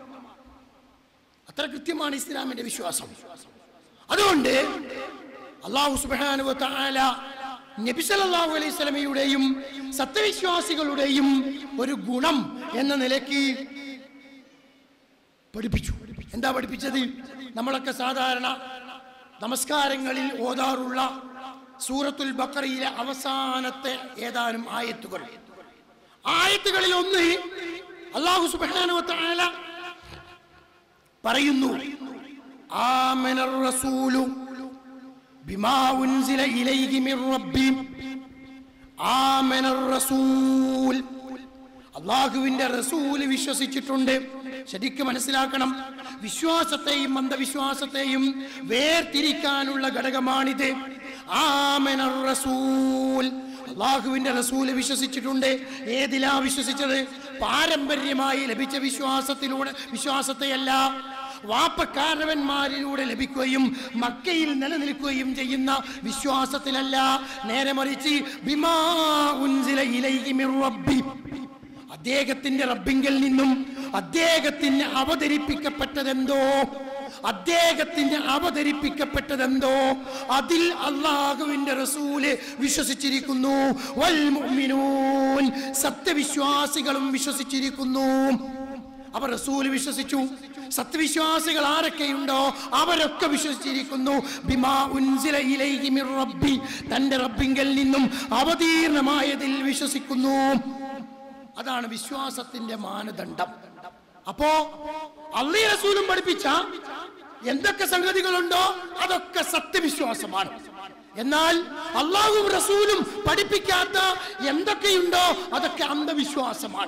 അത്ര കൃത്യമാണ് ഇസ്ലാമിന്റെ വിശ്വാസം അതുകൊണ്ട് അള്ളാഹു സുബ്ഹാനഹു വ തആല നബി സല്ലല്ലാഹു അലൈഹി സ്വലമയുടെയും സത്യവിശ്വാസികളുടെയും ഒരു ഗുണം എന്ന നിലയ്ക്ക് പഠിപ്പിച്ചു എന്താ പഠിപ്പിച്ചത് നമ്മളൊക്കെ സാധാരണ നമസ്കാരങ്ങളിൽ ഓതാറുള്ള സൂറത്തുൽ ബക്കറയിലെ അവസാനത്തെ ഏതാനും ആയത്തുകൾ ആയത്തുകളിൽ ഒന്ന് അള്ളാഹു സുബ്ഹാനഹു വ തആല പറയുന്നു ആമനർ റസൂലു ബിമാ ഉൻസില ഇലൈഹി മിർ റബ്ബി ആമനർ റസൂൽ അള്ളാഹുവിന്റെ റസൂല് വിശ്വസിച്ചിട്ടുണ്ട് ശരിക്കും മനസ്സിലാക്കണം വിശ്വാസത്തെയും അന്ധവിശ്വാസത്തെയും വേർതിരിക്കാനുള്ള ഘടകമാണിത് ആമനർ റസൂൽ അള്ളാഹുവിന്റെ റസൂല് വിശ്വസിച്ചിട്ടുണ്ട് ഏതിലാ വിശ്വസിച്ചത് പാരമ്പര്യമായി ലഭിച്ച വിശ്വാസത്തിലൂടെ വിശ്വാസത്തെയല്ല വാപ്പക്കാരവന്മാരിലൂടെ ലഭിക്കുകയും മക്കയിൽ നിലനിൽക്കുകയും ചെയ്യുന്ന വിശ്വാസത്തിലല്ല നേരെ മറിച്ച് ബിമാ ഉൻസില ഇലൈഹി മിർ റബ്ബി അദ്ദേഹത്തിന്റെ റബ്ബിങ്കിൽ നിന്നും അദ്ദേഹത്തിന് അവതരിപ്പിക്കപ്പെട്ടതെന്തോ അദ്ദേഹത്തിന് അവതരിപ്പിക്കപ്പെട്ടതെന്തോ അതിൽ അള്ളാഹുവിന്റെ റസൂല് വിശ്വസിച്ചിരിക്കുന്നു വൽ മുഅ്മിനൂൻ സത്യവിശ്വാസികളും വിശ്വസിച്ചിരിക്കുന്നു അവർ റസൂല് വിശ്വസിച്ചു സത്യവിശ്വാസികൾ ആരൊക്കെയുണ്ടോ അവരൊക്കെ വിശ്വസിച്ചിരിക്കുന്നു ബിമാ ഉൻസില ഇലൈഹി മിർ റബ്ബി തന്റെ റബ്ബിങ്കൽ നിന്നും അവതീർണമായതിൽ വിശ്വസിക്കുന്നു അതാണ് വിശ്വാസത്തിന്റെ മാനദണ്ഡം അപ്പോ അള്ളി റസൂലും പഠിപ്പിച്ച എന്തൊക്കെ സംഗതികളുണ്ടോ അതൊക്കെ സത്യവിശ്വാസമാണ് എന്നാൽ അള്ളാഹും റസൂലും പഠിപ്പിക്കാത്ത എന്തൊക്കെയുണ്ടോ അതൊക്കെ അന്ധവിശ്വാസമാണ്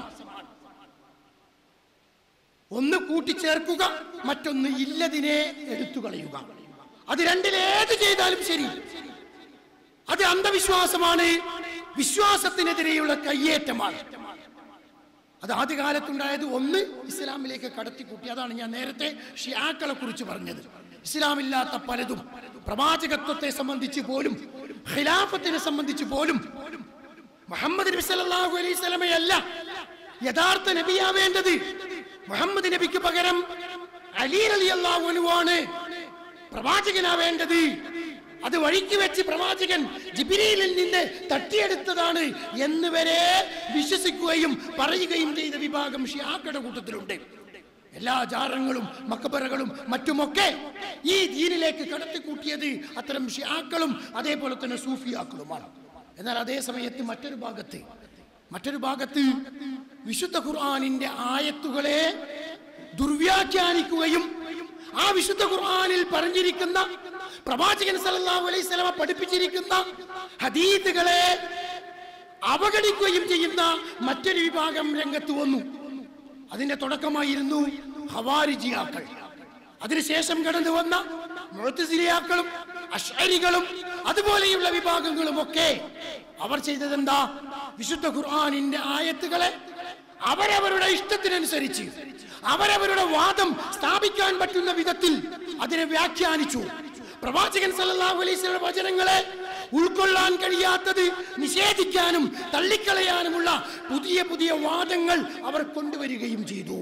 ഒന്ന് കൂട്ടിച്ചേർക്കുക മറ്റൊന്ന് ഇല്ലതിനെ എടുത്തു കളയുക അത് രണ്ടിലേത് ചെയ്താലും ശരി അത് അന്ധവിശ്വാസമാണ് വിശ്വാസത്തിനെതിരെയുള്ള കയ്യേറ്റമാണ് അത് ആദ്യകാലത്തുണ്ടായത് ഒന്ന് ഇസ്ലാമിലേക്ക് കടത്തിക്കൂട്ടി അതാണ് ഞാൻ നേരത്തെ ഷിയാക്കളെ കുറിച്ച് പറഞ്ഞത് ഇസ്ലാമില്ലാത്ത പലതും പ്രവാചകത്വത്തെ സംബന്ധിച്ച് പോലും ഖിലാഫത്തിനെ സംബന്ധിച്ച് പോലും മുഹമ്മദ് നബി സല്ലല്ലാഹു അലൈഹി സ്വലമയല്ല യഥാർത്ഥ നബിയാവേണ്ടത് മുഹമ്മദ് നബിക്ക് പകരം അലി റളിയല്ലാഹു അൻഹു ആണ് പ്രവാചകനാവേണ്ടത് അത് വഴിക്ക് വെച്ച് പ്രവാചകൻ ജിബിരിയിൽ നിന്ന് തട്ടിയെടുത്തതാണ് എന്ന് വരെ വിശ്വസിക്കുകയും പറയുകയും ചെയ്ത വിഭാഗം ഷിയാക്കയുടെ കൂട്ടത്തിലുണ്ട് എല്ലാ ജാറങ്ങളും മക്കബറകളും മറ്റുമൊക്കെ ഈ ദീനിലേക്ക് കടത്തിക്കൂട്ടിയത് അത്തരം ഷിയാക്കളും അതേപോലെ തന്നെ സൂഫിയാക്കളുമാണ് എന്നാൽ അതേ സമയത്ത് മറ്റൊരു ഭാഗത്ത് മറ്റൊരു ഭാഗത്ത് വിശുദ്ധ ഖുർആാനിന്റെ ആയത്തുകളെ ദുർവ്യാഖ്യാനിക്കുകയും ആ വിശുദ്ധ ഖുർആനിൽ പറഞ്ഞിരിക്കുന്ന പ്രവാചകൻ സല്ലല്ലാഹു അലൈഹി സ്വലമ പഠിപ്പിച്ചിരിക്കുന്ന ഹദീദുകളെ അവഗണിക്കുകയും ചെയ്യുന്ന മറ്റൊരു വിഭാഗം രംഗത്ത് വന്നു അതിന്റെ തുടക്കമായിരുന്നു ഹവാരിജിയാക്കൾ അതിനുശേഷം കടന്നു വന്ന മുഴത്തുസിരിയാക്കളും അഷരികളും അതുപോലെയുള്ള വിഭാഗങ്ങളും ഒക്കെ അവർ ചെയ്തത് എന്താ വിശുദ്ധ ഖുർആാനിന്റെ ആയത്തുകളെ അവരവരുടെ ഇഷ്ടത്തിനനുസരിച്ച് അവരവരുടെ വാദം സ്ഥാപിക്കാൻ പറ്റുന്ന വിധത്തിൽ അതിനെ വ്യാഖ്യാനിച്ചു പ്രവാചകൻ സല്ലല്ലാഹു അലൈഹി വസല്ലം വചനങ്ങളെ ഉൾക്കൊള്ളാൻ കഴിയാത്തത് നിഷേധിക്കാനും തള്ളിക്കളയാനുമുള്ള പുതിയ പുതിയ വാദങ്ങൾ അവർ കൊണ്ടുവരികയും ചെയ്തു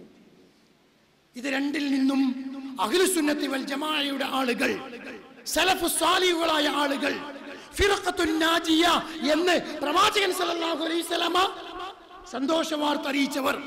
ഇത് രണ്ടിൽ നിന്നും അഖിലുസുന്നത്തി വൽ ജമാഅയുടെ ആളുകൾ സലഫു സാലിഹുകളായ ആളുകൾ ഫിറഖത്തുൻ നാജിയ എന്ന് പ്രവാചകൻ സല്ലല്ലാഹു അലൈഹി വസല്ലമ സന്തോഷ വാർത്ത അറിയിച്ചവർ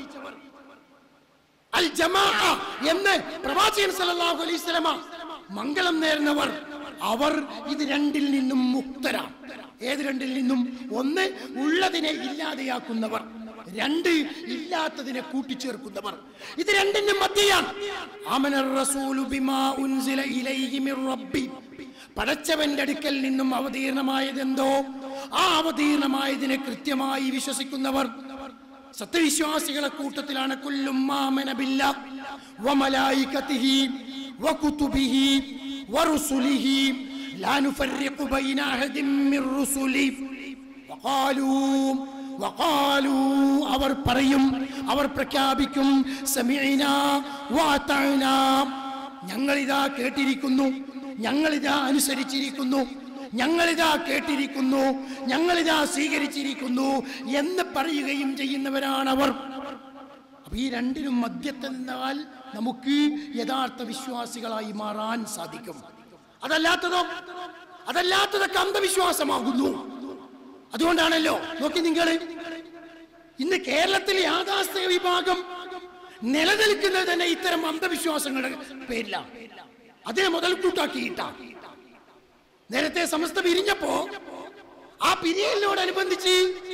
അൽ ജമാഅ എന്ന് പ്രവാചകൻ സല്ലല്ലാഹു അലൈഹി വസല്ലമ മംഗളം നേർന്നവർ അവർ ഇത് രണ്ടിൽ നിന്നും മുക്തരാണ് ഏത് രണ്ടിൽ നിന്നും ഒന്ന് ഉള്ളതിനെ ഇല്ലാതെയാക്കുന്നവർ രണ്ട് ഇല്ലാത്തതിനെ കൂട്ടിച്ചേർക്കുന്നവർ ഇത് രണ്ടിനും മധ്യയാണ് ആമനർ റസൂലു ബിമാ ഉൻസില ഇലൈഹി മിർ റബ്ബി പടച്ചവന്റെ അടുക്കൽ നിന്നും അവതീർണമായതെന്തോ ആ അവതീർണമായതിനെ കൃത്യമായി വിശ്വസിക്കുന്നവർ സത്യവിശ്വാസികളെ കൂട്ടത്തിലാണ് കുല്ലും മാമന ബില്ല വമലായികതിഹി വകുതുബിഹി വറുസുലിഹി ലാ നുഫർരിഖു ബൈന അഹദിൻ മിർ റുസുലി വഖാലൂ വഖാലൂ അവർ പറയും അവർ പ്രഖ്യാപിക്കും സമീന വാതഅന ഞങ്ങളിതാ കേട്ടിരിക്കുന്നു ഞങ്ങളിതാ അനുസരിച്ചിരിക്കുന്നു ഞങ്ങളിതാ കേട്ടിരിക്കുന്നു ഞങ്ങളിതാ സ്വീകരിച്ചിരിക്കുന്നു എന്ന് പറയുകയും ചെയ്യുന്നവരാണ് അവർ അപ്പൊ ഈ രണ്ടിനും മധ്യത്തിൽ നിന്നാൽ നമുക്ക് യഥാർത്ഥ വിശ്വാസികളായി മാറാൻ സാധിക്കും അതല്ലാത്തതോ അതല്ലാത്തതൊക്കെ അന്ധവിശ്വാസമാകുന്നു അതുകൊണ്ടാണല്ലോ നോക്കി നിങ്ങൾ ഇന്ന് കേരളത്തിൽ യാഥാസ്ഥിക വിഭാഗം നിലനിൽക്കുന്നത് തന്നെ ഇത്തരം അന്ധവിശ്വാസങ്ങളുടെ പേരിലാണ് അതിനെ മുതൽക്കൂട്ടാക്കിയിട്ടാണ് നേരത്തെ സമസ്ത പിരിഞ്ഞപ്പോ ആ പിരിയലിനോടനുബന്ധിച്ച്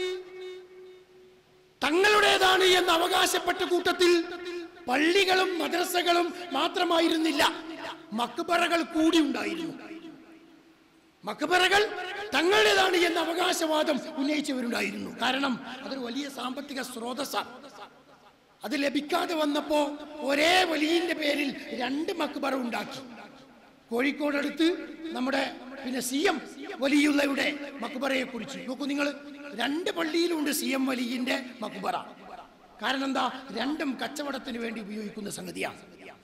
തങ്ങളുടേതാണ് എന്ന് അവകാശപ്പെട്ട കൂട്ടത്തിൽ പള്ളികളും മദ്രസകളും മാത്രമായിരുന്നില്ല മക്ബറകൾ കൂടി ഉണ്ടായിരുന്നു മക്ബറകൾ തങ്ങളുടേതാണ് എന്ന അവകാശവാദം ഉന്നയിച്ചവരുണ്ടായിരുന്നു കാരണം അതൊരു വലിയ സാമ്പത്തിക സ്രോതസ്സാണ് അത് ലഭിക്കാതെ വന്നപ്പോ ഒരേ വലിയന്റെ പേരിൽ രണ്ട് മക്ബറ ഉണ്ടാക്കി കോഴിക്കോട് അടുത്ത് നമ്മുടെ പിന്നെ സി എം വലിയുള്ളയുടെ മക്ബറയെ കുറിച്ച് നോക്കൂ നിങ്ങൾ രണ്ട് പള്ളിയിലുണ്ട് സി എം വലിയിന്റെ മക്ബറ കാരണം എന്താ രണ്ടും കച്ചവടത്തിന് വേണ്ടി ഉപയോഗിക്കുന്ന സംഗതിയാണ്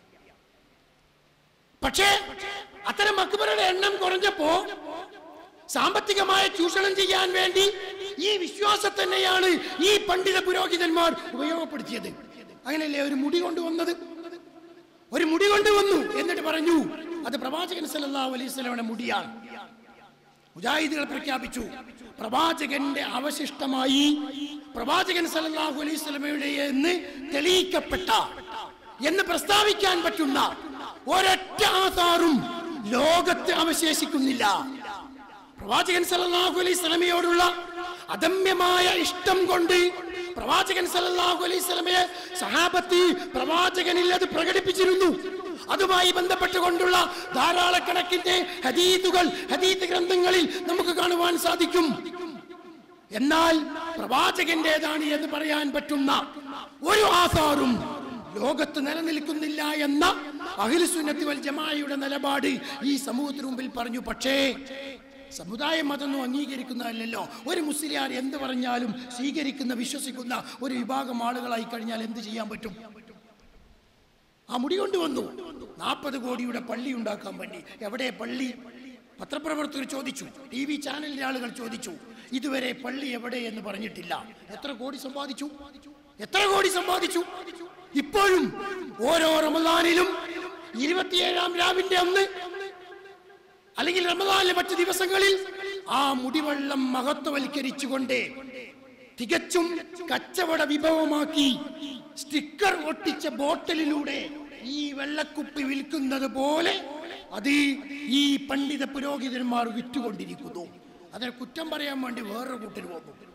പക്ഷേ അത്തരം മക്ബറയുടെ എണ്ണം കുറഞ്ഞപ്പോ സാമ്പത്തികമായ ചൂഷണം ചെയ്യാൻ വേണ്ടി ഈ വിശ്വാസം തന്നെയാണ് ഈ പണ്ഡിത പുരോഹിതന്മാർ ഉപയോഗപ്പെടുത്തിയത് അങ്ങനെയല്ലേ ഒരു മുടി കൊണ്ടുവന്നത് ഒരു മുടി കൊണ്ടുവന്നു എന്നിട്ട് പറഞ്ഞു അത് പ്രവാചകൻ സല്ലല്ലാഹു അലൈഹി വസല്ലമയുടെ മുടിയാണ് മുജാഹിദുകൾ പ്രഖ്യാപിച്ചു പ്രവാചകന്റെ അവശിഷ്ടമായി പ്രവാചകൻ സല്ലല്ലാഹു അലൈഹി വസല്ലമയുടെ എന്ന് തെളിയിക്കപ്പെട്ട എന്ന് പ്രസ്താവിക്കാൻ പറ്റുന്ന ഒരൊറ്റ ആധാറും ലോകത്ത് അവശേഷിക്കുന്നില്ല പ്രവാചകൻ സല്ലല്ലാഹു അലൈഹി സ്വലമയോടുള്ള അദമ്യമായ ഇഷ്ടം കൊണ്ട് പ്രവാചകൻ സല്ലല്ലാഹു അലൈഹി സ്വലമയെ സഹാബത്തി പ്രവാചകനിൽ അത് പ്രകടിപ്പിച്ചിരുന്നു അതുമായി ബന്ധപ്പെട്ടുകൊണ്ടുള്ള ധാരാളക്കണക്കിന്റെ ഹദീദുകൾ ഹദീദ് ഗ്രന്ഥങ്ങളിൽ നമുക്ക് കാണുവാൻ സാധിക്കും എന്നാൽ പ്രവാചകന്റേതാണ് എന്ന് പറയാൻ പറ്റുന്ന ഒരു ആധാറും ലോകത്ത് നിലനിൽക്കുന്നില്ല എന്ന അഖിലുസുന്നത്തി വൽ ജമാഅയുടെ നിലപാട് ഈ സമൂഹത്തിന് മുമ്പിൽ പറഞ്ഞു പക്ഷേ സമുദായം അതൊന്നും അംഗീകരിക്കുന്നതല്ലല്ലോ ഒരു മുസ്ലിയാർ എന്ത് പറഞ്ഞാലും സ്വീകരിക്കുന്ന വിശ്വസിക്കുന്ന ഒരു വിഭാഗം ആളുകളായി കഴിഞ്ഞാൽ എന്ത് ചെയ്യാൻ പറ്റും ആ മുടി കൊണ്ടുവന്നു നാൽപ്പത് കോടിയുടെ പള്ളി ഉണ്ടാക്കാൻ വേണ്ടി എവിടെ പള്ളി പത്രപ്രവർത്തകർ ചോദിച്ചു ടി വി ചാനലിലെ ആളുകൾ ചോദിച്ചു ഇതുവരെ പള്ളി എവിടെ എന്ന് പറഞ്ഞിട്ടില്ല എത്ര കോടി സമ്പാദിച്ചു എത്ര കോടി സമ്പാദിച്ചു ഇപ്പോഴും ഓരോ റമദാനിലും ഇരുപത്തിയേഴാം രാവിന്റെ അന്ന് അല്ലെങ്കിൽ റമദാനിലെ മറ്റു ദിവസങ്ങളിൽ ആ മുടിവെള്ളം മഹത്വവൽക്കരിച്ചുകൊണ്ട് തികച്ചും കച്ചവട വിഭവമാക്കി സ്റ്റിക്കർ ഒട്ടിച്ച ബോട്ടലിലൂടെ ഈ വെള്ളക്കുപ്പി വിൽക്കുന്നത് പോലെ അത് ഈ പണ്ഡിത പുരോഹിതന്മാർ വിറ്റുകൊണ്ടിരിക്കുന്നു അതിനെ കുറ്റം പറയാൻ വേണ്ടി വേറൊരു കൂട്ടർ പോകും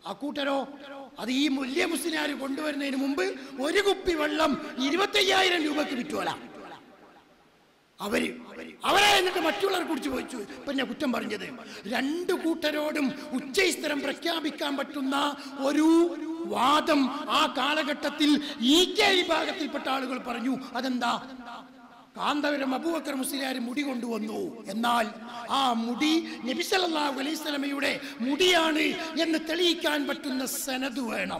ആ കൂട്ടരോ അത് ഈ മുല്യ മുസ്ലിയാർ കൊണ്ടുവരുന്നതിന് മുമ്പ് ഒരു കുപ്പി വെള്ളം ഇരുപത്തയ്യായിരം രൂപക്ക് വിറ്റോല അവര് അവരെ എന്നിട്ട് മറ്റുള്ളവർ കുടിച്ചു പോയിച്ചു പിന്നെ കുറ്റം പറഞ്ഞത് രണ്ടു കൂട്ടരോടും ഉച്ചസ്ഥരം പ്രഖ്യാപിക്കാൻ പറ്റുന്ന ഒരു വാദം ആ കാലഘട്ടത്തിൽ ഈ കെ വിഭാഗത്തിൽപ്പെട്ട ആളുകൾ പറഞ്ഞു അതെന്താ കാന്തപുരം അബൂബക്കർ മുസ്ലിയാർ മുടി കൊണ്ടുവന്നു എന്നാൽ ആ മുടി നബി സല്ലല്ലാഹു അലൈഹി സ്വലമയുടെ മുടിയാണ് എന്ന് തെളിയിക്കാൻ പറ്റുന്ന സനത് വേണം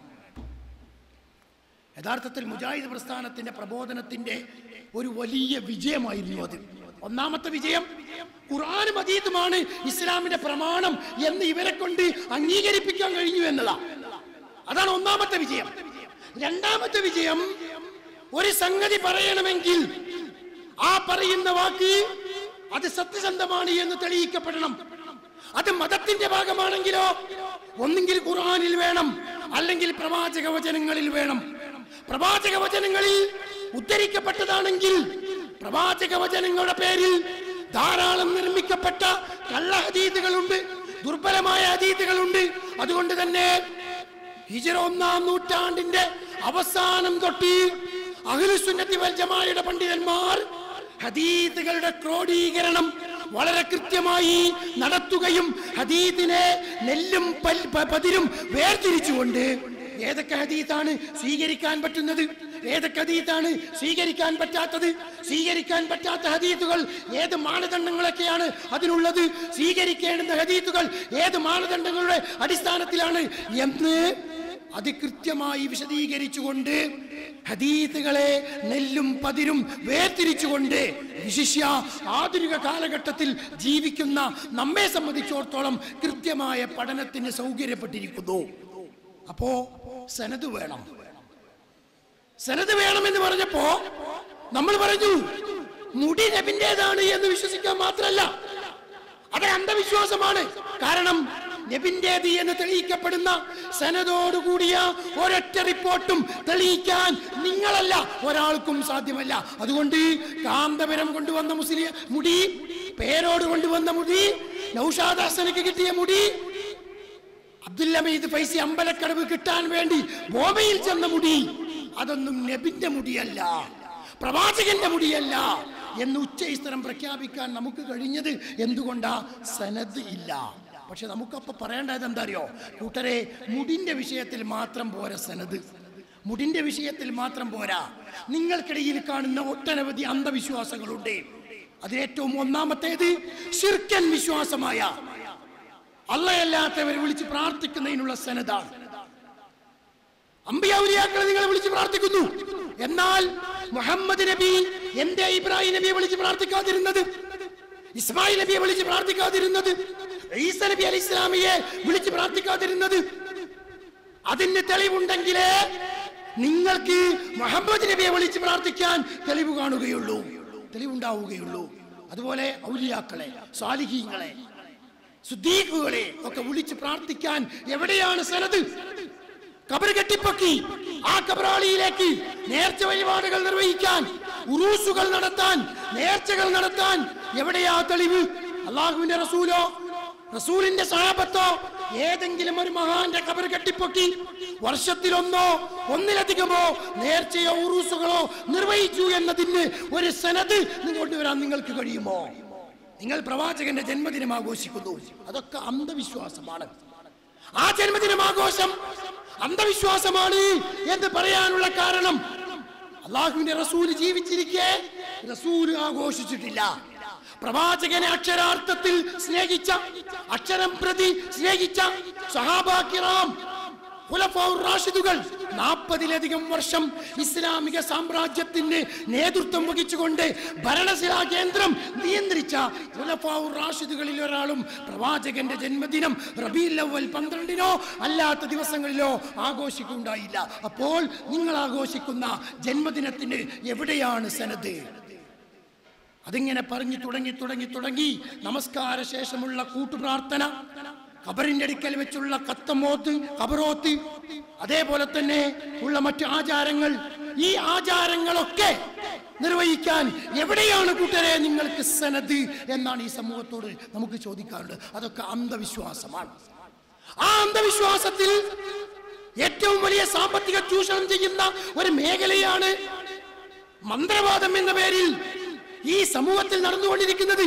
യഥാർത്ഥത്തിൽ മുജാഹിദ് പ്രസ്ഥാനത്തിന്റെ പ്രബോധനത്തിന്റെ ഒരു വലിയ വിജയമായിരുന്നു അത് ഒന്നാമത്തെ വിജയം ഖുർആാനും അതീതുമാണ് ഇസ്ലാമിന്റെ പ്രമാണം എന്ന് ഇവരെ കൊണ്ട് അംഗീകരിപ്പിക്കാൻ കഴിഞ്ഞു എന്നതാ അതാണ് ഒന്നാമത്തെ വിജയം രണ്ടാമത്തെ വിജയം ഒരു സംഗതി പറയണമെങ്കിൽ ആ പറയുന്ന വാക്ക് അത് സത്യസന്ധമാണ് എന്ന് തെളിയിക്കപ്പെടണം അത് മതത്തിന്റെ ഭാഗമാണെങ്കിലോ ഒന്നെങ്കിൽ ഖുർആനിൽ വേണം അല്ലെങ്കിൽ പ്രവാചക വചനങ്ങളിൽ വേണം പ്രവാചക വചനങ്ങളിൽ ഉദ്ധരിക്കപ്പെട്ടതാണെങ്കിൽ പ്രവാചക വചനങ്ങളുടെ പേരിൽ ധാരാളം നിർമ്മിക്കപ്പെട്ട കള്ള ഹദീദുകളുണ്ട് ദുർബലമായ ഹദീദുകളുണ്ട് അതുകൊണ്ട് തന്നെ ഹിജറ ഒന്നാം നൂറ്റാണ്ടിന്റെ അവസാനം തൊട്ട് അഖിലുസുന്നത്തി വൽ ജമാഅയുടെ പണ്ഡിതന്മാർ ഹദീദുകളുടെ ക്രോഡീകരണം വളരെ കൃത്യമായി നടത്തുകയും ഹദീദിനെ നെല്ലും പൽ- പ- പതിരും വേർതിരിച്ചുകൊണ്ട് ഏതൊക്കെ ഹദീത്താണ് സ്വീകരിക്കാൻ പറ്റുന്നത് ഏതൊക്കെ ഹദീത്താണ് സ്വീകരിക്കാൻ പറ്റാത്തത് സ്വീകരിക്കാൻ പറ്റാത്ത ഹദീത്തുകൾ ഏത് മാനദണ്ഡങ്ങളൊക്കെയാണ് അതിനുള്ളത് സ്വീകരിക്കേണ്ടുന്ന ഹദീത്തുകൾ ഏത് മാനദണ്ഡങ്ങളുടെ അടിസ്ഥാനത്തിലാണ് എന്ന് അതികൃത്യമായി വിശദീകരിച്ചുകൊണ്ട് ഹദീത്തുകളെ നെല്ലും പതിരും വേർതിരിച്ചുകൊണ്ട് വിശിഷ്യ ആധുനിക കാലഘട്ടത്തിൽ ജീവിക്കുന്ന നമ്മെ സംബന്ധിച്ചിടത്തോളം കൃത്യമായ പഠനത്തിന് സൗകര്യപ്പെട്ടിരിക്കുന്നു അപ്പോ സനത് വേണം സനത് വേണമെന്ന് പറഞ്ഞപ്പോ നമ്മൾ പറഞ്ഞു മുടി നബിന്റേതാണ് എന്ന് വിശ്വസിക്കാൻ മാത്രമല്ല അത് അന്ധവിശ്വാസമാണ് കാരണം നബിന്റേത് എന്ന് തെളിയിക്കപ്പെടുന്ന സനതോടുകൂടിയ ഒരൊറ്റ റിപ്പോർട്ടും തെളിയിക്കാൻ നിങ്ങളല്ല ഒരാൾക്കും സാധ്യമല്ല അതുകൊണ്ട് കാന്തപുരം കൊണ്ടുവന്ന മുസ്ലിം മുടി പേരോട് കൊണ്ടുവന്ന മുടി നൗഷാദ് ഹസനക്ക് കിട്ടിയ മുടി അബ്ദുൽ ഹമീദ് ഫൈസി അമ്പലക്കടവ് കിട്ടാൻ വേണ്ടി ബോംബെയിൽ ചെന്ന മുടി അതൊന്നും നബിന്റെ മുടിയല്ല പ്രവാചകന്റെ മുടിയല്ല എന്ന് ഉച്ചസ്ഥലം പ്രഖ്യാപിക്കാൻ നമുക്ക് കഴിഞ്ഞത് എന്തുകൊണ്ടാ സനത് ഇല്ല പക്ഷെ നമുക്കപ്പൊ പറയേണ്ടത് എന്താ അറിയോ കൂട്ടരെ മുടിന്റെ വിഷയത്തിൽ മാത്രം പോരാ സനത് മുടിന്റെ വിഷയത്തിൽ മാത്രം പോരാ നിങ്ങൾക്കിടയിൽ കാണുന്ന ഒട്ടനവധി അന്ധവിശ്വാസങ്ങളുണ്ട് അതിലേറ്റവും ഒന്നാമത്തേത് ശിർക്കൻ വിശ്വാസമായ അള്ളയല്ലാത്തവരെ വിളിച്ച് പ്രാർത്ഥിക്കുന്നതിനുള്ള സനതാണ് അമ്പിയാവുലിയാക്കളെ നിങ്ങൾ വിളിച്ച് പ്രാർത്ഥിക്കുന്നു എന്നാൽ മുഹമ്മദ് നബി എന്റെ ഇബ്രാഹിം നബിയെ വിളിച്ച് പ്രാർത്ഥിക്കാതിരുന്നത് ഇസ്മായിൽ നബിയെ വിളിച്ച് പ്രാർത്ഥിക്കാതിരുന്നത് ഈസ നബി അലി ഇസ്ലാമിയെ വിളിച്ച് പ്രാർത്ഥിക്കാതിരുന്നത് അതിന് തെളിവുണ്ടെങ്കിലേ നിങ്ങൾക്ക് മുഹമ്മദ് നബിയെ വിളിച്ച് പ്രാർത്ഥിക്കാൻ തെളിവ് കാണുകയുള്ളൂ തെളിവുണ്ടാവുകയുള്ളൂ അതുപോലെ ഔലിയാക്കളെ സാലിഹീങ്ങളെ സുദ്ദീഖുകളെ ഒക്കെ വിളിച്ച് പ്രാർത്ഥിക്കാൻ എവിടെയാണ് സനത് കബർ കെട്ടിപ്പൊക്കി ആ കബറാളിയിലേക്ക് നേർച്ച വഴിപാടുകൾ നിർവഹിക്കാൻ ഉറൂസുകൾ നടത്താൻ നേർച്ചകൾ നടത്താൻ എവിടെയാ തെളിവ് അള്ളാഹുവിന്റെ റസൂലോ റസൂലിന്റെ സഹാബത്തോ ഏതെങ്കിലും ഒരു മഹാന്റെ കബർ കെട്ടിപ്പൊക്കി വർഷത്തിലൊന്നോ ഒന്നിലധികമോ നേർച്ചയോ ഉറൂസുകളോ നിർവഹിച്ചു എന്നതിന് ഒരു സനത് കൊണ്ടുവരാൻ നിങ്ങൾക്ക് കഴിയുമോ നിങ്ങൾ പ്രവാചകന്റെ ജന്മദിനം ആഘോഷിക്കുന്നു അതൊക്കെ അന്ധവിശ്വാസമാണ് ആ ജന്മദിനമാഘോഷം അന്ധവിശ്വാസമാണ് എന്ന് പറയാനുള്ള കാരണം അള്ളാഹുവിന്റെ റസൂല് ജീവിച്ചിരിക്കെ റസൂല് ആഘോഷിച്ചിട്ടില്ല പ്രവാചകനെ അക്ഷരാർത്ഥത്തിൽ സ്നേഹിച്ച അക്ഷരം പ്രതി സ്നേഹിച്ച സഹാബാക്കിറാം ഖുലഫാഉർ റാഷിദുകൾ നാൽപ്പതിലധികം വർഷം ഇസ്ലാമിക സാമ്രാജ്യത്തിന് നേതൃത്വം വഹിച്ചുകൊണ്ട് ഭരണശിലാ കേന്ദ്രം നിയന്ത്രിച്ച ഖുലഫാഉർ റാഷിദുകളിൽ ഒരാളും പ്രവാചകന്റെ ജന്മദിനം റബീൽ അവൽ പന്ത്രണ്ടിനോ അല്ലാത്ത ദിവസങ്ങളിലോ ആഘോഷിക്കുണ്ടായില്ല അപ്പോൾ നിങ്ങൾ ആഘോഷിക്കുന്ന ജന്മദിനത്തിന് എവിടെയാണ് സനത് അതിങ്ങനെ പറഞ്ഞു തുടങ്ങി തുടങ്ങി തുടങ്ങി നമസ്കാര ശേഷമുള്ള കൂട്ടുപ്രാർത്ഥന ഖബറിന്റെ അടുക്കൽ വെച്ചുള്ള കത്തമോത്ത് ഖബറോത്ത് അതേപോലെ തന്നെ ഉള്ള മറ്റു ആചാരങ്ങൾ ഈ ആചാരങ്ങളൊക്കെ നിർവഹിക്കാൻ എവിടെയാണ് കൂട്ടരെ നിങ്ങൾക്ക് സനത് എന്നാണ് ഈ സമൂഹത്തോട് നമുക്ക് ചോദിക്കാറുള്ളത് അതൊക്കെ അന്ധവിശ്വാസമാണ് ആ അന്ധവിശ്വാസത്തിൽ ഏറ്റവും വലിയ സാമ്പത്തിക ചൂഷണം ചെയ്യുന്ന ഒരു മേഖലയാണ് മന്ത്രവാദം എന്ന പേരിൽ ഈ സമൂഹത്തിൽ നടന്നുകൊണ്ടിരിക്കുന്നത്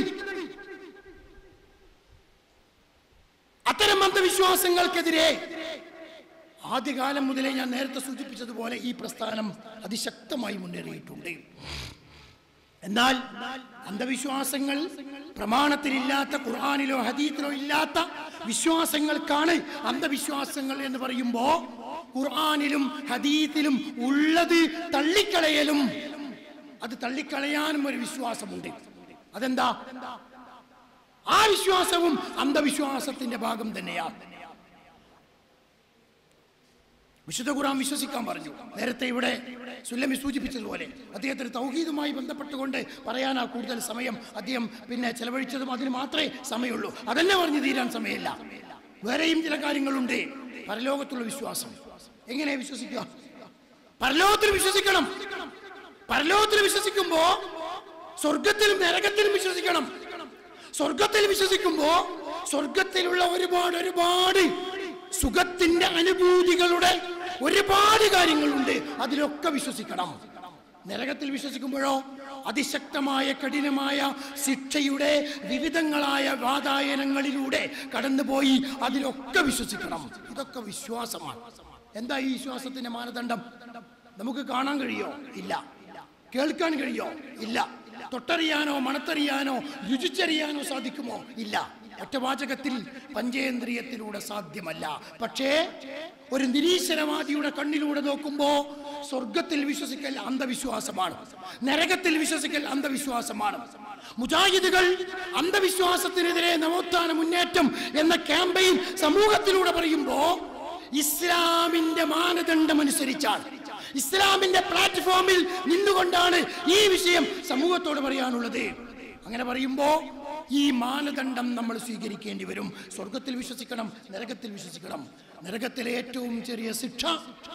അത്തരം അന്ധവിശ്വാസങ്ങൾക്കെതിരെ ആദ്യകാലം മുതലേ ഞാൻ നേരത്തെ സൂചിപ്പിച്ചതുപോലെ ഈ പ്രസ്ഥാനം അതിശക്തമായി മുന്നേറിയിട്ടുണ്ട് എന്നാൽ അന്ധവിശ്വാസങ്ങൾ പ്രമാണത്തിലില്ലാത്ത ഖുർആാനിലോ ഹദീത്തിലോ ഇല്ലാത്ത വിശ്വാസങ്ങൾക്കാണ് അന്ധവിശ്വാസങ്ങൾ എന്ന് പറയുമ്പോ ഖുർആാനിലും ഹദീത്തിലും ഉള്ളത് തള്ളിക്കളയലും അത് തള്ളിക്കളയാനും ഒരു വിശ്വാസമുണ്ട് അതെന്താ ആ വിശ്വാസവും അന്ധവിശ്വാസത്തിന്റെ ഭാഗം തന്നെയാണ് വിശുദ്ധ ഖുർആൻ വിശ്വസിക്കാൻ പറഞ്ഞു നേരത്തെ ഇവിടെ സുല്ലമി സൂചിപ്പിച്ചതുപോലെ അദ്ദേഹത്തിന് തൗഹീദുമായി ബന്ധപ്പെട്ടുകൊണ്ട് പറയാനാ കൂടുതൽ സമയം അദ്ദേഹം പിന്നെ ചെലവഴിച്ചതും അതിന് മാത്രമേ സമയമുള്ളൂ അതന്നെ പറഞ്ഞു തീരാൻ സമയമില്ല വേറെയും ചില കാര്യങ്ങളുണ്ട് പരലോകത്തുള്ള വിശ്വാസം എങ്ങനെ വിശ്വസിക്കുക പരലോകത്തിൽ വിശ്വസിക്കണം പരലോകത്തിൽ വിശ്വസിക്കുമ്പോ സ്വർഗത്തിലും നരകത്തിലും വിശ്വസിക്കണം സ്വർഗത്തിൽ വിശ്വസിക്കുമ്പോ സ്വർഗത്തിലുള്ള ഒരുപാട് ഒരുപാട് സുഖത്തിന്റെ അനുഭൂതികളുടെ ഒരുപാട് കാര്യങ്ങളുണ്ട് അതിലൊക്കെ വിശ്വസിക്കണം നരകത്തിൽ വിശ്വസിക്കുമ്പോഴോ അതിശക്തമായ കഠിനമായ ശിക്ഷയുടെ വിവിധങ്ങളായ വാതായനങ്ങളിലൂടെ കടന്നുപോയി അതിലൊക്കെ വിശ്വസിക്കണം ഇതൊക്കെ വിശ്വാസമാണ് എന്താ ഈ വിശ്വാസത്തിന്റെ മാനദണ്ഡം നമുക്ക് കാണാൻ കഴിയോ ഇല്ല കേൾക്കാൻ കഴിയോ ഇല്ല തൊട്ടറിയാനോ മണത്തറിയാനോ രുചിച്ചറിയാനോ സാധിക്കുമോ ഇല്ല ഒറ്റവാചകത്തിൽ പഞ്ചേന്ദ്രിയത്തിലൂടെ സാധ്യമല്ല പക്ഷേ ഒരു നിരീശ്വരവാദിയുടെ കണ്ണിലൂടെ നോക്കുമ്പോ സ്വർഗത്തിൽ വിശ്വസിക്കൽ അന്ധവിശ്വാസമാണ് നരകത്തിൽ വിശ്വസിക്കൽ അന്ധവിശ്വാസമാണ് മുജാഹിദുകൾ അന്ധവിശ്വാസത്തിനെതിരെ നവോത്ഥാന മുന്നേറ്റം എന്ന ക്യാമ്പയിൻ സമൂഹത്തിലൂടെ പറയുമ്പോ ഇസ്ലാമിന്റെ മാനദണ്ഡം അനുസരിച്ചാണ് ഇസ്ലാമിന്റെ പ്ലാറ്റ്ഫോമിൽ നിന്നുകൊണ്ടാണ് ഈ വിഷയം സമൂഹത്തോട് പറയാനുള്ളത് അങ്ങനെ പറയുമ്പോ ഈ മാനദണ്ഡം നമ്മൾ സ്വീകരിക്കേണ്ടി വരും സ്വർഗത്തിൽ വിശ്വസിക്കണം നരകത്തിൽ വിശ്വസിക്കണം നരകത്തിലെ ഏറ്റവും ചെറിയ ശിക്ഷ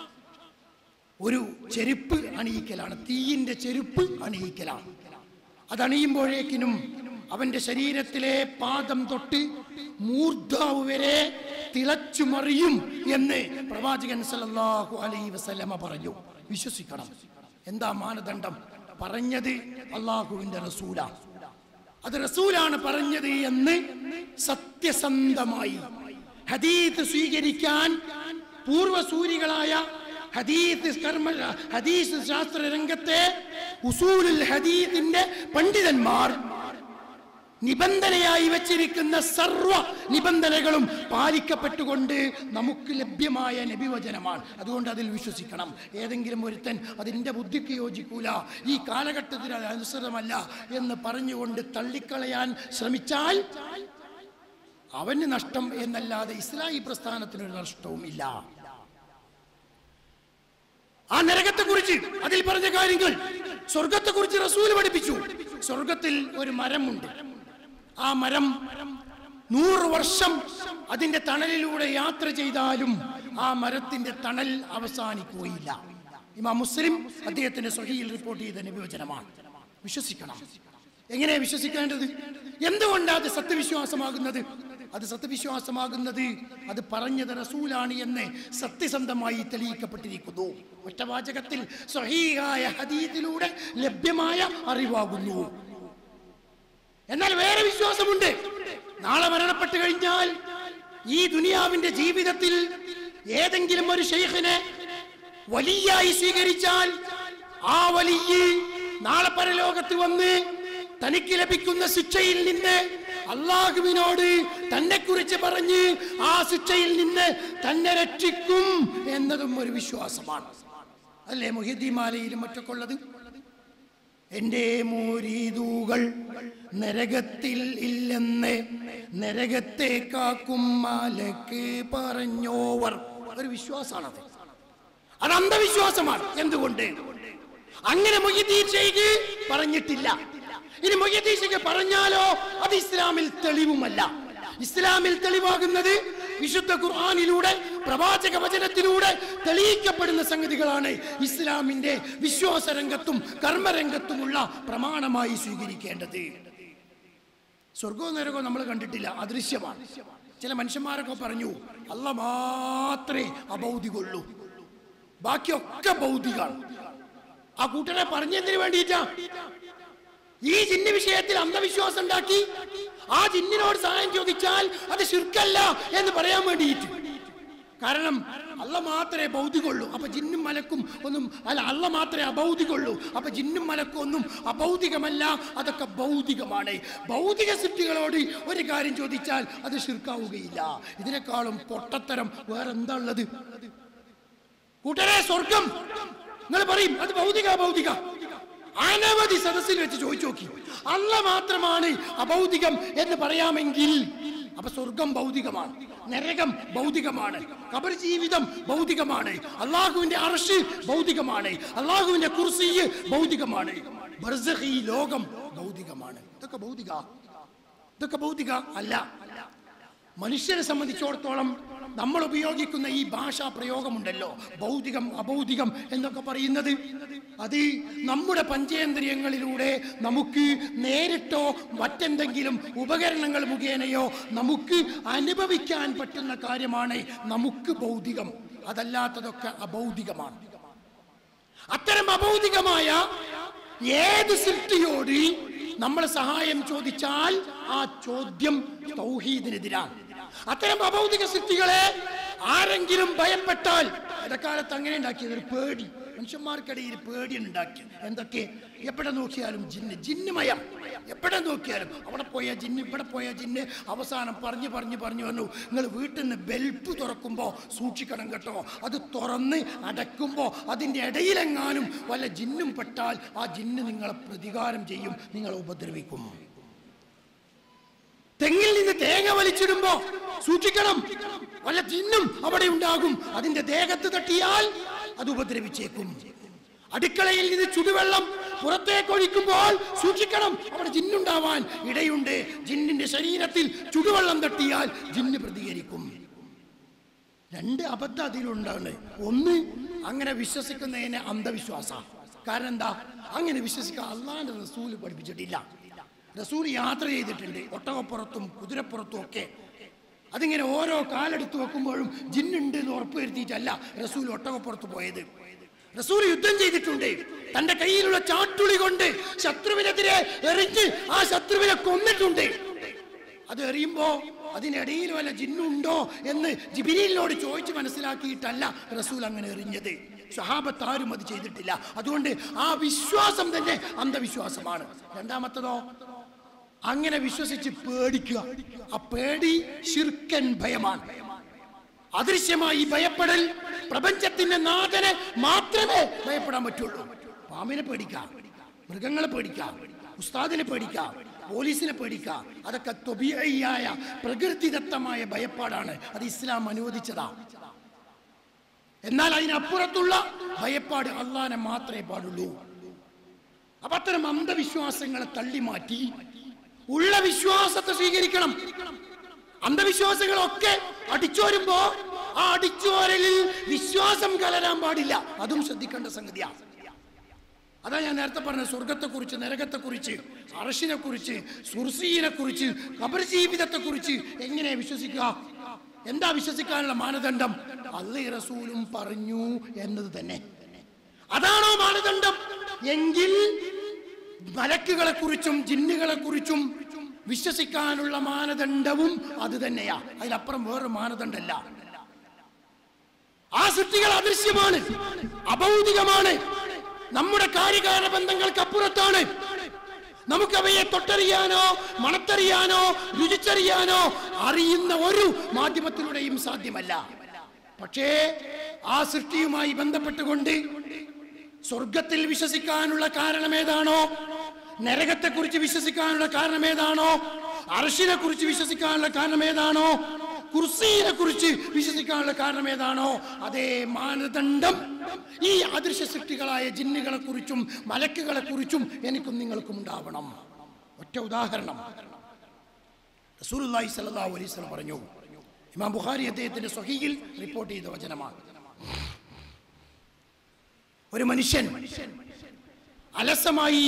ഒരു ചെരുപ്പ് അണിയിക്കലാണ് തീയിന്റെ ചെരുപ്പ് അണിയിക്കലാണ് അതണിയുമ്പോഴേക്കിനും അവന്റെ ശരീരത്തിലെ പാദം തൊട്ട് മൂർധാവ് വരെ തിളച്ചു മറിയും എന്ന് പ്രവാചകൻ സല്ലല്ലാഹു അലൈഹി വസല്ലമ പറഞ്ഞു വിശ്വസിക്കണം എന്താ മാനദണ്ഡം പറഞ്ഞത് അള്ളാഹുവിന്റെ റസൂല അത് റസൂലാണ് പറഞ്ഞത് എന്ന് സത്യസന്ധമായി ഹദീത്ത് സ്വീകരിക്കാൻ പൂർവസൂരികളായ ഹദീത്ത് കർമ്മ ഹദീസ് ശാസ്ത്ര രംഗത്തെ ഉസൂലുൽ ഹദീത്തിന്റെ പണ്ഡിതന്മാർ നിബന്ധനയായി വെച്ചിരിക്കുന്ന സർവ നിബന്ധനകളും പാലിക്കപ്പെട്ടുകൊണ്ട് നമുക്ക് ലഭ്യമായ നബിവചനമാണ് അതുകൊണ്ട് അതിൽ വിശ്വസിക്കണം ഏതെങ്കിലും ഒരുത്തൻ അതിൻ്റെ ബുദ്ധിക്ക് യോജിക്കൂല ഈ കാലഘട്ടത്തിന് അത് അനുസൃതമല്ല എന്ന് പറഞ്ഞുകൊണ്ട് തള്ളിക്കളയാൻ ശ്രമിച്ചാൽ അവന് നഷ്ടം എന്നല്ലാതെ ഇസ്ലാഹി പ്രസ്ഥാനത്തിനൊരു നഷ്ടവും ഇല്ല ആ നരകത്തെ കുറിച്ച് അതിൽ പറഞ്ഞ കാര്യങ്ങൾ സ്വർഗത്തെ കുറിച്ച് റസൂൽ പഠിപ്പിച്ചു സ്വർഗത്തിൽ ഒരു മരമുണ്ട് ആ മരം നൂറ് വർഷം അതിന്റെ തണലിലൂടെ യാത്ര ചെയ്താലും ആ മരത്തിന്റെ തണൽ അവസാനിക്കുകയില്ല ഇമാ മുസ്ലിം അദ്ദേഹത്തിന്റെ സ്വഹിയിൽ റിപ്പോർട്ട് ചെയ്ത നിബിവചനമാണ് വിശ്വസിക്കണം എങ്ങനെ വിശ്വസിക്കേണ്ടത് എന്തുകൊണ്ടാണ് അത് സത്യവിശ്വാസമാകുന്നത് അത് സത്യവിശ്വാസമാകുന്നത് അത് പറഞ്ഞത് റസൂലാണ് എന്ന് സത്യസന്ധമായി തെളിയിക്കപ്പെട്ടിരിക്കുന്നു ഒറ്റവാചകത്തിൽ സ്വഹീഹായ ഹദീത്തിലൂടെ ലഭ്യമായ അറിവാകുന്നു എന്നാൽ വേറെ വിശ്വാസമുണ്ട് നാളെ മരണപ്പെട്ടു കഴിഞ്ഞാൽ ഈ ദുനിയാവിന്റെ ജീവിതത്തിൽ ഏതെങ്കിലും ഒരു ഷെയ്ഖിനെ വലിയായി സ്വീകരിച്ചാൽ ആ വലിയ നാളെ പരലോകത്ത് വന്ന് തനിക്ക് ലഭിക്കുന്ന ശിക്ഷയിൽ നിന്ന് അള്ളാഹുവിനോട് തന്നെ കുറിച്ച് പറഞ്ഞ് ആ ശിക്ഷയിൽ നിന്ന് തന്നെ രക്ഷിക്കും എന്നതും ഒരു വിശ്വാസമാണ് അല്ലേ മൊഹിദ്ദിമാലയിലും മറ്റൊക്കെ ഉള്ളത് എന്റെ മോരീതൂകൾ നരകത്തിൽ ഇല്ലെന്ന് നരകത്തെ കാക്കും മാലക്ക് പറഞ്ഞോവർ ഒരു വിശ്വാസമാണത് അത് അന്ധവിശ്വാസമാണ് എന്തുകൊണ്ട് അങ്ങനെ മൊയ്യദ്ദീൻ ഷെയ്ഖ് പറഞ്ഞിട്ടില്ല ഇനി മൊയ്യദ്ദീൻ ഷെയ്ഖ് പറഞ്ഞാലോ അത് ഇസ്ലാമിൽ തെളിവുമല്ല ഇസ്ലാമിൽ തെളിവാകുന്നത് വിശുദ്ധ ഖുർആാനിലൂടെ പ്രവാചക വചനത്തിലൂടെ തെളിയിക്കപ്പെടുന്ന സംഗതികളാണ് ഇസ്ലാമിന്റെ വിശ്വാസ രംഗത്തും കർമ്മരംഗത്തുമുള്ള പ്രമാണമായി സ്വീകരിക്കേണ്ടത് സ്വർഗവും നരകവും നമ്മൾ കണ്ടിട്ടില്ല അദൃശ്യമാണ് ചില മനുഷ്യന്മാരൊക്കെ പറഞ്ഞു അല്ല മാത്രമേ അഭൗതികുള്ളൂ ബാക്കിയൊക്കെ ഭൗതികാണ് ആ കൂട്ടരെ പറഞ്ഞതിന് വേണ്ടിയിട്ടാ ഈ ജിന്ന് വിഷയത്തിൽ അന്ധവിശ്വാസം ഉണ്ടാക്കി ആ ജിന്നിനോട് സഹായം ചോദിച്ചാൽ അത് ശിർക്കല്ല എന്ന് പറയാൻ വേണ്ടിയിട്ട് കാരണം അല്ല മാത്രമേ ഭൗതികുള്ളൂ അപ്പൊ ജിന്നും മലക്കും ഒന്നും അല്ല അല്ല മാത്രമേ അഭൗതികുള്ളൂ അപ്പൊ ജിന്നും മലക്കും ഒന്നും അഭൗതികമല്ല അതൊക്കെ ഭൗതികമാണ് ഭൗതിക സൃഷ്ടികളോട് ഒരു കാര്യം ചോദിച്ചാൽ അത് ശിർക്കാവുകയില്ല ഇതിനേക്കാളും പൊട്ടത്തരം വേറെന്താ ഉള്ളത് കൂട്ടരെ സ്വർഗം നിങ്ങൾ പറയും അത് ഭൗതിക ഭൗതിക അനവധി സദസ്സിൽ വെച്ച് ചോദിച്ചു നോക്കി അല്ല മാത്രമാണ് അഭൗതികം എന്ന് പറയാമെങ്കിൽ അപ്പൊ സ്വർഗം ഭൗതികമാണ് നരകം ഭൗതികമാണ് കബർ ജീവിതം ഭൗതികമാണ് അള്ളാഹുവിന്റെ അർഷ് ഭൗതികമാണ് അള്ളാഹുവിന്റെ കുർസി ഭൗതികമാണ് ബർസഖ് ഈ ലോകം ഭൗതികമാണ് ഇതൊക്കെ ഭൗതിക ഇതൊക്കെ ഭൗതിക അല്ല മനുഷ്യരെ സംബന്ധിച്ചിടത്തോളം നമ്മൾ ഉപയോഗിക്കുന്ന ഈ ഭാഷാ പ്രയോഗമുണ്ടല്ലോ ഭൗതികം അഭൗതികം എന്നൊക്കെ പറയുന്നത് അത് നമ്മുടെ പഞ്ചേന്ദ്രിയങ്ങളിലൂടെ നമുക്ക് നേരിട്ടോ മറ്റെന്തെങ്കിലും ഉപകരണങ്ങൾ മുഖേനയോ നമുക്ക് അനുഭവിക്കാൻ പറ്റുന്ന കാര്യമാണ് നമുക്ക് ഭൗതികം അതല്ലാത്തതൊക്കെ അഭൗതികമാണ് അത്തരം അഭൗതികമായ ഏത് സൃഷ്ടിയോട് നമ്മൾ സഹായം ചോദിച്ചാൽ ആ ചോദ്യം തൗഹീദിനെതിരാണ് അത്തരം അഭൗതിക സൃഷ്ടികളെ ആരെങ്കിലും ഭയപ്പെട്ടാൽ ഇടക്കാലത്ത് അങ്ങനെ ഉണ്ടാക്കിയത് ഒരു പേടി മനുഷ്യന്മാർക്കിടയിൽ പേടി ഉണ്ടാക്കി എന്തൊക്കെ എവിടെ നോക്കിയാലും ജിന്ന് ജിന്നുമയം എവിടെ നോക്കിയാലും അവിടെ പോയ ജിന്ന് ഇവിടെ പോയ ജിന്ന് അവസാനം പറഞ്ഞു പറഞ്ഞു പറഞ്ഞു വന്നു നിങ്ങൾ വീട്ടിൽ നിന്ന് ബെൽറ്റ് തുറക്കുമ്പോൾ സൂക്ഷിക്കണം കേട്ടോ അത് തുറന്ന് അടയ്ക്കുമ്പോൾ അതിൻ്റെ ഇടയിലെങ്ങാനും വല്ല ജിന്നും പെട്ടാൽ ആ ജിന്ന് നിങ്ങളെ പ്രതികാരം ചെയ്യും നിങ്ങളെ ഉപദ്രവിക്കും തെങ്ങിൽ നിന്ന് തേങ്ങ വലിച്ചിടുമ്പോ സൂക്ഷിക്കണം വല്ല ജിന്നും അവിടെ ഉണ്ടാകും അതിന്റെ ദേഹത്ത് തട്ടിയാൽ അത് ഉപദ്രവിച്ചേക്കും അടുക്കളയിൽ നിന്ന് ചുടുവെള്ളം പുറത്തേക്ക് ഒഴിക്കുമ്പോൾ സൂക്ഷിക്കണം അവിടെ ജിന്നുണ്ടാവാൻ ഇടയുണ്ട് ജിന്നിന്റെ ശരീരത്തിൽ ചുടുവെള്ളം തട്ടിയാൽ ജിന്ന് പ്രതികരിക്കും രണ്ട് അബദ്ധം അതിലുണ്ടാണ് ഒന്ന് അങ്ങനെ വിശ്വസിക്കുന്നതിന് അന്ധവിശ്വാസ കാരണം എന്താ അങ്ങനെ വിശ്വസിക്കാൻ അള്ളാന്റെ റസൂല് പഠിപ്പിച്ചിട്ടില്ല റസൂൽ യാത്ര ചെയ്തിട്ടുണ്ട് ഒട്ടകപ്പുറത്തും കുതിരപ്പുറത്തും ഒക്കെ അതിങ്ങനെ ഓരോ കാലെടുത്ത് വെക്കുമ്പോഴും ജിന്നുണ്ട് എന്ന് ഉറപ്പ് വരുത്തിയിട്ടല്ല റസൂൽ ഒട്ടകപ്പുറത്ത് പോയത് റസൂൽ യുദ്ധം ചെയ്തിട്ടുണ്ട് തന്റെ കയ്യിലുള്ള ചാട്ടുളി കൊണ്ട് ശത്രുവിനെതിരെ എറിഞ്ഞ് ആ ശത്രുവിനെ കൊന്നിട്ടുണ്ട് അത് എറിയുമ്പോ അതിനിടയിൽ വല്ല ജിന്നുണ്ടോ എന്ന് ജിബിരിയിലോട് ചോദിച്ച് മനസ്സിലാക്കിയിട്ടല്ല റസൂൽ അങ്ങനെ എറിഞ്ഞത് സ്വഹാബത്ത് ആരും അത് ചെയ്തിട്ടില്ല അതുകൊണ്ട് ആ വിശ്വാസം തന്നെ അന്ധവിശ്വാസമാണ് രണ്ടാമത്തതോ അങ്ങനെ വിശ്വസിച്ച് പേടിക്കുക ആ പേടി ശിർക്കൻ ഭയമാണ് അദൃശ്യമായി ഭയപ്പെടൽ പ്രപഞ്ചത്തിന്റെ നാഥനെ മാത്രമേ ഭയപ്പെടാൻ പറ്റുള്ളൂ പാമ്പിനെ പേടിക്കാം മൃഗങ്ങളെ പേടിക്കാം ഉസ്താദിനെ പേടിക്കാം പോലീസിനെ പേടിക്കാം അതൊക്കെ തൊബിയായ പ്രകൃതിദത്തമായ ഭയപ്പാടാണ് അത് ഇസ്ലാം അനുവദിച്ചതാ എന്നാൽ അതിനപ്പുറത്തുള്ള ഭയപ്പാട് അള്ളാനെ മാത്രമേ പാടുള്ളൂ അപ്പൊ അത്തരം അന്ധവിശ്വാസങ്ങളെ തള്ളി മാറ്റി ഉള്ള വിശ്വാസത്തെ സ്വീകരിക്കണം അന്ധവിശ്വാസങ്ങളൊക്കെ അടിച്ചോരുമ്പോ ആ അടിച്ചോരലിൽ വിശ്വാസം കലരാൻ പാടില്ല അതും ശ്രദ്ധിക്കേണ്ട സംഗതിയാണ് അതാ ഞാൻ നേരത്തെ പറഞ്ഞ സ്വർഗത്തെക്കുറിച്ച് നരകത്തെക്കുറിച്ച് അറഷിനെ കുറിച്ച് സുർസീനെ കുറിച്ച് കബർ ജീവിതത്തെ കുറിച്ച് എങ്ങനെ വിശ്വസിക്കുക എന്താ വിശ്വസിക്കാനുള്ള മാനദണ്ഡം അള്ളി റസൂലും പറഞ്ഞു എന്നത് തന്നെ അതാണോ മാനദണ്ഡം എങ്കിൽ മലക്കുകളെ കുറിച്ചും ജിന്നുകളെ കുറിച്ചും വിശ്വസിക്കാനുള്ള മാനദണ്ഡവും അത് തന്നെയാ അതിലപ്പുറം വേറൊരു മാനദണ്ഡമല്ല ആ സൃഷ്ടികൾ അദൃശ്യമാണ് അഭൗതികമാണ് നമ്മുടെ കാര്യകാല ബന്ധങ്ങൾക്ക് അപ്പുറത്താണ് നമുക്ക് അവയെ തൊട്ടറിയാനോ മണത്തറിയാനോ രുചിച്ചറിയാനോ അറിയുന്ന ഒരു മാധ്യമത്തിലൂടെയും സാധ്യമല്ല പക്ഷേ ആ സൃഷ്ടിയുമായി ബന്ധപ്പെട്ടുകൊണ്ട് സ്വർഗത്തിൽ വിശ്വസിക്കാനുള്ള കാരണം ഏതാണോ നരകത്തെക്കുറിച്ച് വിശ്വസിക്കാനുള്ള കാരണം ഏതാണോ അർഷിനെ കുറിച്ച് വിശ്വസിക്കാനുള്ള കാരണം ഏതാണോ കുർസീനെ കുറിച്ച് വിശ്വസിക്കാനുള്ള കാരണം ഏതാണോ അതേ മാനദണ്ഡം ഈ അദൃശ്യ സൃഷ്ടികളായ ജിന്നുകളെ കുറിച്ചും മലക്കുകളെ കുറിച്ചും എനിക്കും നിങ്ങൾക്കും ഉണ്ടാവണം ഒറ്റ ഉദാഹരണം റസൂലുള്ളാഹി സ്വല്ലല്ലാഹു അലൈഹി വസല്ലം പറഞ്ഞു ഇമാം ബുഖാരി അദ്ദേഹത്തിന്റെ സ്വഹീയിൽ റിപ്പോർട്ട് ചെയ്ത വചനമാണ് ഒരു മനുഷ്യൻ അലസമായി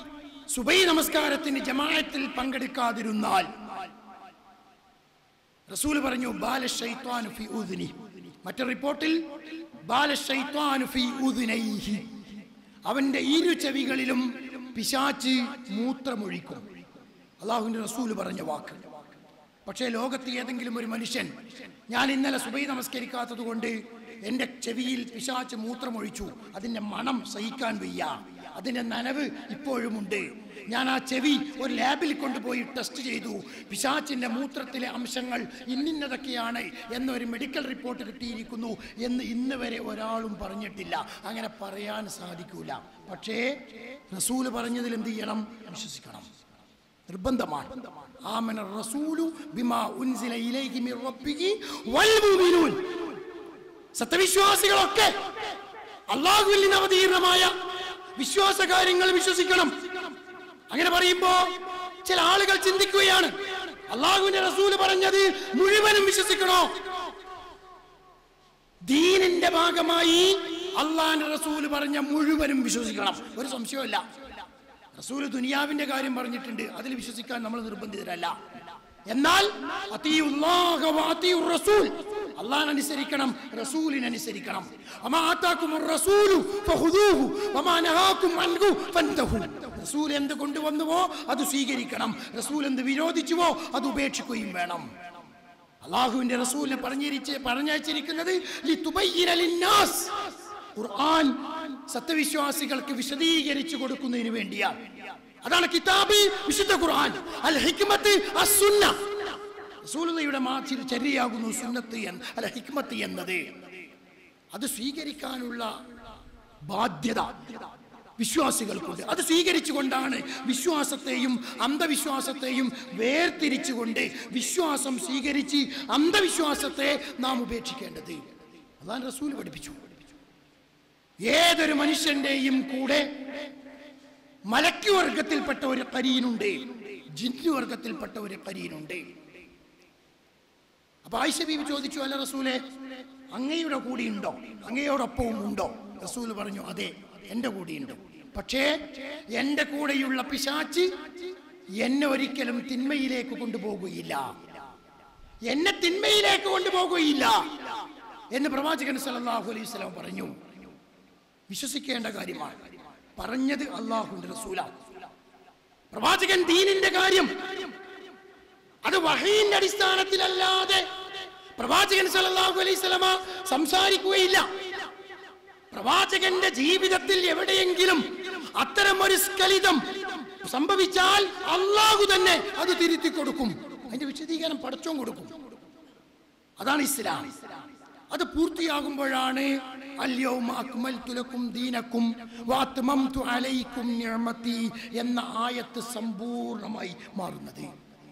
സുബൈ നമസ്കാരത്തിന് ജമാഅത്തിൽ പങ്കെടുക്കാതിരുന്നാൽ റസൂൽ പറഞ്ഞു ബാലശൈത്വാനു ഫി ഉദ്നി മറ്റൊരു റിപ്പോർട്ടിൽ ബാലശൈത്വാനു ഫി ഉദ്നൈഹി അവന്റെ ഇരു ചെവികളിലും പിശാച്ച് മൂത്രമൊഴിക്കും അള്ളാഹുവിന്റെ റസൂൽ പറഞ്ഞ വാക്ക് പക്ഷേ ലോകത്ത് ഏതെങ്കിലും ഒരു മനുഷ്യൻ ഞാൻ ഇന്നലെ സുബൈ നമസ്കരിക്കാത്തത് കൊണ്ട് എൻ്റെ ചെവിയിൽ പിശാച്ച് മൂത്രമൊഴിച്ചു അതിൻ്റെ മണം സഹിക്കാൻ വയ്യ അതിൻ്റെ നനവ് ഇപ്പോഴുമുണ്ട് ഞാൻ ആ ചെവി ഒരു ലാബിൽ കൊണ്ടുപോയി ടെസ്റ്റ് ചെയ്തു പിശാച്ചിൻ്റെ മൂത്രത്തിലെ അംശങ്ങൾ ഇന്നിന്നതൊക്കെയാണ് എന്നൊരു മെഡിക്കൽ റിപ്പോർട്ട് കിട്ടിയിരിക്കുന്നു എന്ന് ഇന്ന് വരെ ഒരാളും പറഞ്ഞിട്ടില്ല അങ്ങനെ പറയാൻ സാധിക്കൂല പക്ഷേ റസൂല് പറഞ്ഞതിൽ എന്ത് ചെയ്യണം വിശ്വസിക്കണം നിർബന്ധമാണ് ആമന റസൂലു ബിമാ ഉൻസില ഇലൈഹി മിർ റബ്ബിഹി വൽ മുഅ്മിനൂൻ സത്യവിശ്വാസികളൊക്കെ അള്ളാഹുവിൽ നിന്ന് അവതീർണമായ വിശ്വാസ കാര്യങ്ങൾ വിശ്വസിക്കണം അങ്ങനെ പറയുമ്പോ ചില ആളുകൾ ചിന്തിക്കുകയാണ് അള്ളാഹുവിന്റെ റസൂല് പറഞ്ഞത് മുഴുവനും വിശ്വസിക്കണോ ദീനിന്റെ ഭാഗമായി അള്ളാഹിന്റെ റസൂല് പറഞ്ഞ മുഴുവനും വിശ്വസിക്കണം ഒരു സംശയമില്ല റസൂല് ദുനിയാവിന്റെ കാര്യം പറഞ്ഞിട്ടുണ്ട് അതിൽ വിശ്വസിക്കാൻ നമ്മൾ നിർബന്ധിതരല്ല എന്നാൽ അത്തിയുല്ലാഹ വ അത്തിയുർ റസൂൽ അള്ളാഹ് അനുസരിക്കണം റസൂലിനെ അനുസരിക്കണം അമാ ആതാക്കുമുർ റസൂലു ഫഖുദൂഹു വമാ നഹാകും അൻഹു ഫൻതഹു റസൂൽ എന്ത് കൊണ്ടുവന്നുവോ അത് സ്വീകരിക്കണം റസൂൽ എന്ത് വിരോധിച്ചുവോ അത് ഉപേക്ഷിക്കുകയും വേണം അള്ളാഹുവിന്റെ റസൂലിനെ പറഞ്ഞിരിച്ച് പറഞ്ഞയച്ചിരിക്കുന്നത് ലിതുബയ്യിന ലിന്നാസ്. ഖുർആൻ സത്യവിശ്വാസികൾക്ക് വിശദീകരിച്ചു കൊടുക്കുന്നതിന് വേണ്ടിയാണ് അതാണ് കിതാബ് വിശുദ്ധ ഖുർആൻ അൽ ഹിക്മത്ത് അസുന്ന റസൂലുള്ളയുടെ മാതിരി ചര്യയാകുന്നു സുന്നത്ത് എന്ന് അല്ല ഹിക്മത്ത് എന്നത് അത് സ്വീകരിക്കാനുള്ള ബാധ്യത വിശ്വാസികൾക്കുണ്ട് അത് സ്വീകരിച്ചുകൊണ്ടാണ് വിശ്വാസത്തെയും അന്ധവിശ്വാസത്തെയും വേർതിരിച്ചുകൊണ്ട് വിശ്വാസം സ്വീകരിച്ച് അന്ധവിശ്വാസത്തെ നാം ഉപേക്ഷിക്കേണ്ടത് അതാണ് റസൂൽ പഠിപ്പിച്ചു ഏതൊരു മനുഷ്യന്റെയും കൂടെ മലക്ക് വർഗത്തിൽപ്പെട്ട ഒരു കരീനുണ്ട് ജിന്നു വർഗത്തിൽപ്പെട്ട ഒരു കരീനുണ്ട് അപ്പൊ ആയിഷ ബീവി ചോദിച്ചു അല്ല റസൂലെ അങ്ങയുടെ കൂടി ഉണ്ടോ അങ്ങയോടൊപ്പവും ഉണ്ടോ റസൂൽ പറഞ്ഞു അതെ എൻ്റെ കൂടെയുണ്ട് പക്ഷേ എൻ്റെ കൂടെയുള്ള പിശാച്ച് എന്നെ ഒരിക്കലും തിന്മയിലേക്ക് കൊണ്ടുപോകുകയില്ല എന്നെ തിന്മയിലേക്ക് കൊണ്ടുപോകുകയില്ല എന്ന് പ്രവാചകൻ സല്ലല്ലാഹു അലൈഹി വസല്ലം പറഞ്ഞു വിശ്വസിക്കേണ്ട കാര്യമാണ് പറഞ്ഞത് അള്ളാഹുന്റെ റസൂല പ്രവാചകൻ ദീനിന്റെ കാര്യം അത് വഹീന്റെ അടിസ്ഥാനത്തിലല്ലാതെ പ്രവാചകൻ സല്ലല്ലാഹു അലൈഹി സ്വലമ സംസാരിക്കുകയില്ല പ്രവാചകന്റെ ജീവിതത്തിൽ എവിടെയെങ്കിലും അത്തരം ഒരു സ്ഖലിതം സംഭവിച്ചാൽ അള്ളാഹു തന്നെ അത് തിരുത്തി കൊടുക്കും അതിന്റെ വിശദീകരണം പടച്ചോൻ കൊടുക്കും അതാണ് ഇസ്ലാം അത് പൂർത്തിയാകുമ്പോഴാണ് അല്യൗമ അക്മൽതു ലക്കും ദീനക്കും വാത്മംതു അലൈക്കും നിഅമതി എന്ന ആയത്ത് സമ്പൂർണ്ണമായി മാറുന്നത്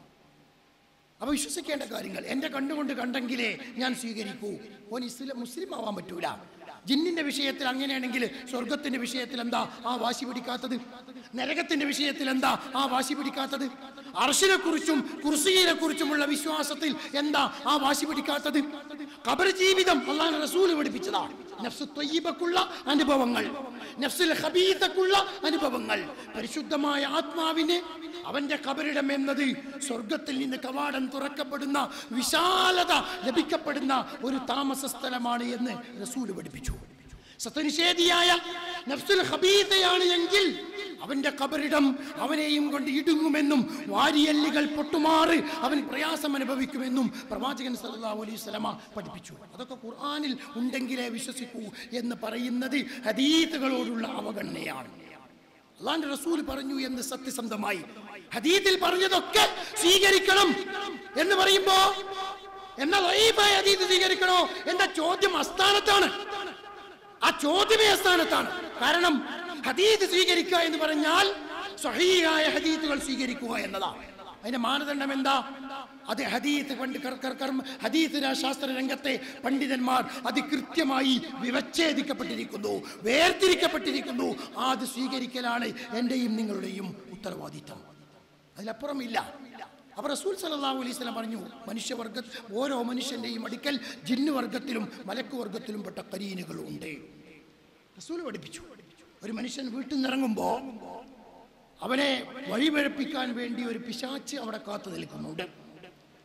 അപ്പൊ വിശ്വസിക്കേണ്ട കാര്യങ്ങൾ എന്റെ കണ്ടുകൊണ്ട് കണ്ടെങ്കിലേ ഞാൻ സ്വീകരിക്കൂ ഓൻ ഇസ്ലാം മുസ്ലിം ആവാൻ പറ്റൂല ജിന്നിന്റെ വിഷയത്തിൽ അങ്ങനെയാണെങ്കിൽ സ്വർഗത്തിന്റെ വിഷയത്തിൽ എന്താ ആ വാശി പിടിക്കാത്തത് നരകത്തിന്റെ വിഷയത്തിൽ എന്താ ആ വാശി പിടിക്കാത്തത് അർഷിനെ കുറിച്ചും കുർസിയെ കുറിച്ചുമുള്ള വിശ്വാസത്തിൽ എന്താ ആ വാശി പിടിക്കാത്തത് ഖബർ ജീവിതം അള്ളാഹ് റസൂൽ പഠിപ്പിച്ചതാണ് നഫ്സ് ത്വയ്യിബക്കുള്ള അനുഭവങ്ങൾ നഫ്സുൽ ഖബീതക്കുള്ള അനുഭവങ്ങൾ പരിശുദ്ധമായ ആത്മാവിനെ അവന്റെ കബറിടം എന്നത് സ്വർഗത്തിൽ നിന്ന് കവാടം തുറക്കപ്പെടുന്ന വിശാലത ലഭിക്കപ്പെടുന്ന ഒരു താമസ സ്ഥലമാണ് എന്ന് റസൂല് പഠിപ്പിച്ചു സത്യനിഷേധിയായ നഫ്സുൽ ഹബീതയാണ് എങ്കിൽ അവന്റെ കബറിടം അവനെയും കൊണ്ട് ഇടുങ്ങുമെന്നും വാരിയല്ലുകൾ പൊട്ടുമാറ് അവൻ പ്രയാസം അനുഭവിക്കുമെന്നും പ്രവാചകൻ സല്ലല്ലാഹു അലൈഹി സ്വലമ പഠിപ്പിച്ചു അതൊക്കെ ഖുർആനിൽ ഉണ്ടെങ്കിലേ വിശ്വസിക്കൂ എന്ന് പറയുന്നത് ഹദീത്തുകളോടുള്ള അവഗണനയാണ് അള്ളാന്റെ റസൂൽ പറഞ്ഞു എന്ന് സത്യസന്ധമായി ഹദീത്തിൽ പറഞ്ഞതൊക്കെ സ്വീകരിക്കണം എന്ന് പറയുമ്പോ എന്നാ ലൈഫായ ഹദീത്ത് സ്വീകരിക്കണോ എന്ന ചോദ്യം അസ്ഥാനത്താണ് ആ ചോദ്യമേ അസ്ഥാനത്താണ് കാരണം ഹദീത്ത് സ്വീകരിക്കുക എന്ന് പറഞ്ഞാൽ സഹീഹായ ഹദീത്തുകൾ സ്വീകരിക്കുക എന്നതാണ് അതിന്റെ മാനദണ്ഡം എന്താ അത് ഹദീത്ത് പണ്ട് കർ- കർ- കർമ്മ ഹദീത്ത് ശാസ്ത്ര രംഗത്തെ പണ്ഡിതന്മാർ അത് കൃത്യമായി വിവച്ഛേദിക്കപ്പെട്ടിരിക്കുന്നു വേർതിരിക്കപ്പെട്ടിരിക്കുന്നു അത് സ്വീകരിക്കലാണ് എന്റെയും നിങ്ങളുടെയും ഉത്തരവാദിത്തം അതിലപ്പുറം ഇല്ല അപ്പൊ റസൂൽ സല്ലല്ലാഹു അലൈഹി വസല്ലം പറഞ്ഞു മനുഷ്യവർഗ ഓരോ മനുഷ്യന്റെയും അടുക്കൽ ജിന്നു വർഗത്തിലും മലക്കു വർഗത്തിലും പെട്ട കരീനുകളും ഉണ്ട് റസൂൽ പഠിപ്പിച്ചു ഒരു മനുഷ്യൻ വീട്ടിൽ നിന്ന് ഇറങ്ങുമ്പോ അവനെ വഴിപഴപ്പിക്കാൻ വേണ്ടി ഒരു പിശാച്ച് അവിടെ കാത്തു നിൽക്കുന്നുണ്ട്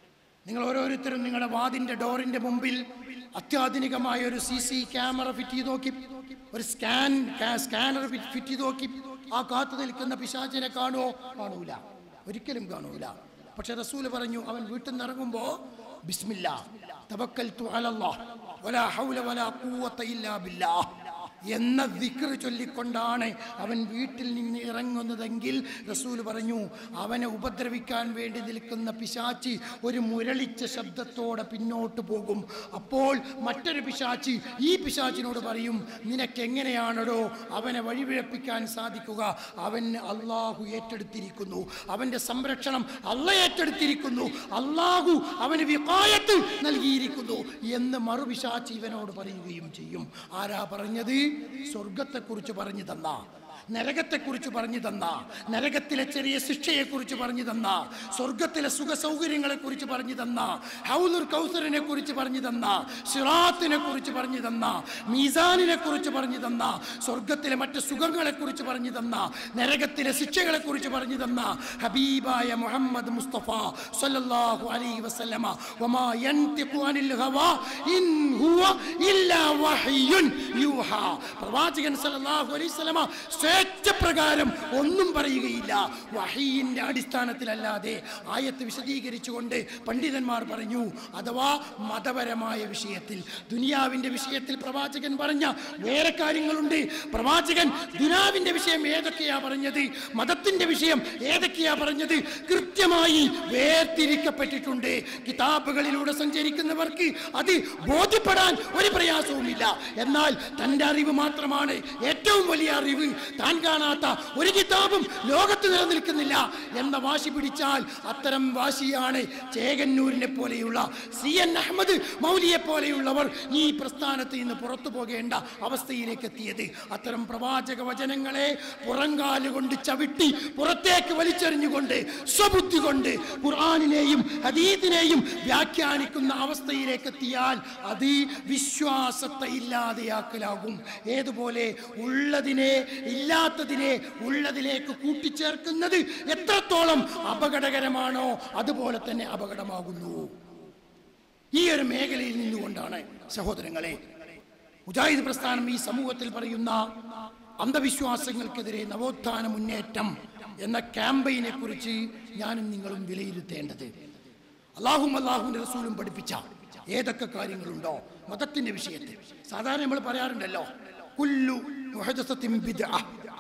നിങ്ങൾ ഓരോരുത്തരും നിങ്ങളുടെ വാതിന്റെ ഡോറിന്റെ മുമ്പിൽ അത്യാധുനികമായ ഒരു സി സി ക്യാമറ ഫിറ്റ് ചെയ്ത് നോക്കി ഒരു സ്കാൻ സ്കാനർ ഫിറ്റ് ചെയ്ത് നോക്കി ആ കാത്തു നിൽക്കുന്ന പിശാചിനെ കാണുമോ കാണൂല ഒരിക്കലും കാണൂല പക്ഷെ റസൂല് പറഞ്ഞു അവൻ വീട്ടിൽ നിന്ന് ഇറങ്ങുമ്പോ ബിസ്മില്ല തവക്കൽതു അലല്ലാഹ് വലാ ഹൗല വലാ ഖുവത ഇല്ലാ ബില്ലാഹ് എന്ന ദിക്ർ ചൊല്ലിക്കൊണ്ടാണ് അവൻ വീട്ടിൽ നിന്ന് ഇറങ്ങുന്നതെങ്കിൽ റസൂൽ പറഞ്ഞു അവനെ ഉപദ്രവിക്കാൻ വേണ്ടി നിൽക്കുന്ന പിശാച്ചി ഒരു മുരളിച്ച ശബ്ദത്തോടെ പിന്നോട്ട് പോകും അപ്പോൾ മറ്റൊരു പിശാച്ചി ഈ പിശാച്ചിനോട് പറയും നിനക്ക് എങ്ങനെയാണോ അവനെ വഴിപിഴപ്പിക്കാൻ സാധിക്കുക അവൻ അള്ളാഹു ഏറ്റെടുത്തിരിക്കുന്നു അവന്റെ സംരക്ഷണം അള്ള ഏറ്റെടുത്തിരിക്കുന്നു അള്ളാഹു അവന് വികായത്ത് നൽകിയിരിക്കുന്നു എന്ന് മറുപിശാച്ചി ഇവനോട് പറയുകയും ചെയ്യും ആരാ പറഞ്ഞത് സ്വർഗത്തെക്കുറിച്ച് പറഞ്ഞു തന്ന നരകത്തെക്കുറിച്ച് പറഞ്ഞു തന്ന നരകത്തിലെ ചെറിയ ശിക്ഷയെക്കുറിച്ച് പറഞ്ഞു തന്ന സ്വർഗത്തിലെ സുഖ സൗകര്യങ്ങളെ കുറിച്ച് പറഞ്ഞു തന്ന ഹൗലുർ കൗസറിനെ കുറിച്ച് പറഞ്ഞു തന്ന സിറാത്തിനെ കുറിച്ച് പറഞ്ഞു തന്ന മീസാനിനെ കുറിച്ച് പറഞ്ഞു തന്ന സ്വർഗത്തിലെ മറ്റ് സുഖങ്ങളെ കുറിച്ച് പറഞ്ഞു തന്ന നരകത്തിലെ ശിക്ഷകളെ കുറിച്ച് പറഞ്ഞു തന്ന ഹബീബായ മുഹമ്മദ് മുസ്തഫ സല്ലല്ലാഹു അലൈഹി വസല്ലമ വമാ യൻതിഖു അനിൽ ഹവാ ഇൻ ഹുവ ഇല്ലാ വഹയ്യുൻ യൂഹാ പ്രവാചകൻ സല്ലല്ലാഹു അലൈഹി വസല്ലമ സ്വേച്ഛപ്രകാരം ഒന്നും പറയുകയില്ല വഹീന്റെ അടിസ്ഥാനത്തിലല്ലാതെ ആയത്ത് വിശദീകരിച്ചുകൊണ്ട് പണ്ഡിതന്മാർ പറഞ്ഞു അഥവാ മതപരമായ വിഷയത്തിൽ ദുനിയാവിന്റെ വിഷയത്തിൽ പ്രവാചകൻ പറഞ്ഞ വേറെ കാര്യങ്ങളുണ്ട് പ്രവാചകൻ ദുനിയാവിന്റെ വിഷയം ഏതൊക്കെയാ പറഞ്ഞത് മതത്തിന്റെ വിഷയം ഏതൊക്കെയാ പറഞ്ഞത് കൃത്യമായി വേർതിരിക്കപ്പെട്ടിട്ടുണ്ട് കിതാബുകളിലൂടെ സഞ്ചരിക്കുന്നവർക്ക് അത് ബോധ്യപ്പെടാൻ ഒരു പ്രയാസവുമില്ല എന്നാൽ തന്റെ അറിവ് മാത്രമാണ് ഏറ്റവും വലിയ അറിവ് താൻ കാണാത്ത ഒരു കിതാബും ലോകത്ത് നിലനിൽക്കുന്നില്ല എന്ന വാശി പിടിച്ചാൽ അത്തരം വാശിയാണ് ചേകന്നൂരിനെ പോലെയുള്ള സി എൻ അഹമ്മദ് മൗലിയെ പോലെയുള്ളവർ ഈ പ്രസ്ഥാനത്ത് നിന്ന് പുറത്തു പോകേണ്ട അവസ്ഥയിലേക്ക് എത്തിയത് അത്തരം പ്രവാചക വചനങ്ങളെ പുറങ്കാലുകൊണ്ട് ചവിട്ടി പുറത്തേക്ക് വലിച്ചെറിഞ്ഞുകൊണ്ട് സ്വബുദ്ധി കൊണ്ട് ഖുർആാനിനെയും ഹദീദിനെയും വ്യാഖ്യാനിക്കുന്ന അവസ്ഥയിലേക്ക് എത്തിയാൽ അത് വിശ്വാസത്തെ ഇല്ലാതെയാക്കലാകും ഏതുപോലെ ഉള്ളതിനെ ഇല്ലാത്തതിനെ ഉള്ളതിലേക്ക് കൂട്ടിച്ചേർക്കുന്നത് എത്രത്തോളം അപകടകരമാണോ അതുപോലെ തന്നെ അപകടമാകുന്നു ഈ ഒരു മേഖലയിൽ നിന്നുകൊണ്ടാണ് സഹോദരങ്ങളെ മുജാഹിദ് പ്രസ്ഥാനം ഈ സമൂഹത്തിൽ പറയുന്ന അന്ധവിശ്വാസങ്ങൾക്കെതിരെ നവോത്ഥാന മുന്നേറ്റം എന്ന ക്യാമ്പയിനെ കുറിച്ച് ഞാനും നിങ്ങളും വിലയിരുത്തേണ്ടത് അള്ളാഹും അള്ളാഹുവിന്റെ റസൂലും പഠിപ്പിച്ച ഏതൊക്കെ കാര്യങ്ങളുണ്ടോ മതത്തിന്റെ വിഷയത്തിൽ സാധാരണ നമ്മൾ പറയാറുണ്ടല്ലോ കുല്ലു മുഹദസത്തിൻ ബിദ്അ.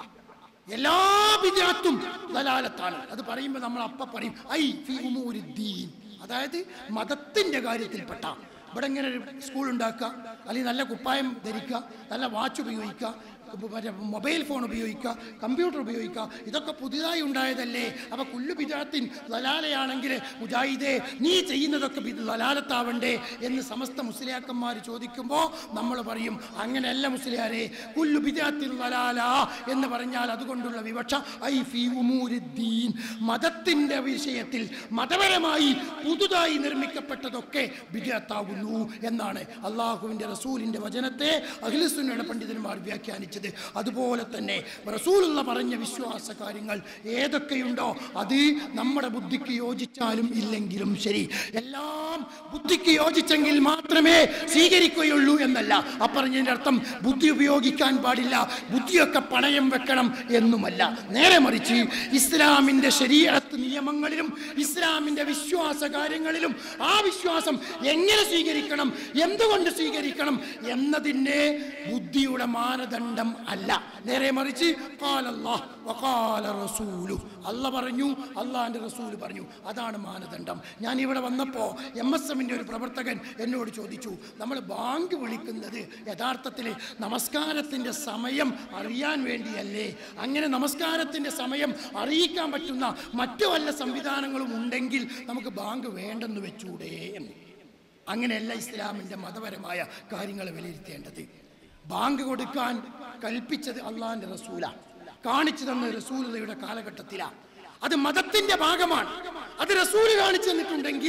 എല്ലാ വിദ്യാർത്ഥും ദലാലത്താണ് അത് പറയുമ്പോൾ നമ്മൾ അപ്പ പറയും ഐ ഫി ഉമൂരിദ്ദീൻ അതായത് മതത്തിന്റെ കാര്യത്തിൽപ്പെട്ട ഇവിടെ ഇങ്ങനെ ഒരു സ്കൂൾ ഉണ്ടാക്കുക അല്ലെങ്കിൽ നല്ല കുപ്പായം ധരിക്കുക നല്ല വാച്ച് ഉപയോഗിക്കുക മറ്റേ മൊബൈൽ ഫോൺ ഉപയോഗിക്കുക കമ്പ്യൂട്ടർ ഉപയോഗിക്കുക ഇതൊക്കെ പുതിയതായി ഉണ്ടായതല്ലേ അപ്പൊ കുല്ലു ബിദാത്തിൻ ദലാലയാണെങ്കിൽ മുജാഹിദേ നീ ചെയ്യുന്നതൊക്കെ ബിദ് ദലാലത്താവണ്ടേ എന്ന് സമസ്ത മുസ്ലിയാക്കന്മാർ ചോദിക്കുമ്പോൾ നമ്മൾ പറയും അങ്ങനെയല്ല മുസ്ലിയാരെ കുല്ലു ബിദാത്തിൻ ദലാല എന്ന് പറഞ്ഞാൽ അതുകൊണ്ടുള്ള വിവക്ഷ ഐ ഫി ഉമൂരിദ്ദീൻ മതത്തിന്റെ വിഷയത്തിൽ മതപരമായി പുതുതായി നിർമ്മിക്കപ്പെട്ടതൊക്കെ ബിദാത്താകുന്നു എന്നാണ് അള്ളാഹുവിന്റെ റസൂലിന്റെ വചനത്തെ അഖിലസുന്നയുടെ പണ്ഡിതന്മാർ വ്യാഖ്യാനിച്ചത് അതുപോലെ തന്നെ റസൂലുള്ള പറഞ്ഞ വിശ്വാസ കാര്യങ്ങൾ ഏതൊക്കെയുണ്ടോ അത് നമ്മുടെ ബുദ്ധിക്ക് യോജിച്ചാലും ഇല്ലെങ്കിലും ശരി എല്ലാം ബുദ്ധിക്ക് യോജിച്ചെങ്കിൽ മാത്രമേ സ്വീകരിക്കുകയുള്ളൂ എന്നല്ല അപ്പറഞ്ഞതിന്റെ അർത്ഥം ബുദ്ധി ഉപയോഗിക്കാൻ പാടില്ല ബുദ്ധിയൊക്കെ പണയം വെക്കണം എന്നുമല്ല നേരെ മറിച്ച് ഇസ്ലാമിന്റെ ശരീരത്ത് നിയമങ്ങളിലും ഇസ്ലാമിന്റെ വിശ്വാസ കാര്യങ്ങളിലും ആ വിശ്വാസം എങ്ങനെ സ്വീകരിക്കണം എന്തുകൊണ്ട് സ്വീകരിക്കണം എന്നതിൻ്റെ ബുദ്ധിയുടെ മാനദണ്ഡം അല്ല നേരെ മറിച്ച് ഖാലല്ലാഹ് വഖാല റസൂലു അല്ല പറഞ്ഞു അള്ളാഹിന്റെ റസൂല് പറഞ്ഞു അതാണ് മാനദണ്ഡം ഞാൻ ഇവിടെ വന്നപ്പോൾ എം എസ് എമ്മിൻ്റെ ഒരു പ്രവർത്തകൻ എന്നോട് ചോദിച്ചു നമ്മൾ ബാങ്ക് വിളിക്കുന്നത് യഥാർത്ഥത്തിൽ നമസ്കാരത്തിൻ്റെ സമയം അറിയാൻ വേണ്ടിയല്ലേ അങ്ങനെ നമസ്കാരത്തിൻ്റെ സമയം അറിയിക്കാൻ പറ്റുന്ന മറ്റു വല്ല സംവിധാനങ്ങളും ഉണ്ടെങ്കിൽ നമുക്ക് ബാങ്ക് വേണ്ടെന്ന് വെച്ചൂടെ എന്ന് അങ്ങനെയല്ല ഇസ്ലാമിൻ്റെ മതപരമായ കാര്യങ്ങൾ വിലയിരുത്തേണ്ടത് ബാങ്ക് കൊടുക്കാൻ കൽപ്പിച്ചത് അള്ളാഹിന്റെ റസൂല കാണിച്ചു തന്ന റസൂലതയുടെ കാലഘട്ടത്തിലാണ് അത് മതത്തിന്റെ ഭാഗമാണ് അത് റസൂല് കാണിച്ചു തന്നിട്ടുണ്ടെങ്കിൽ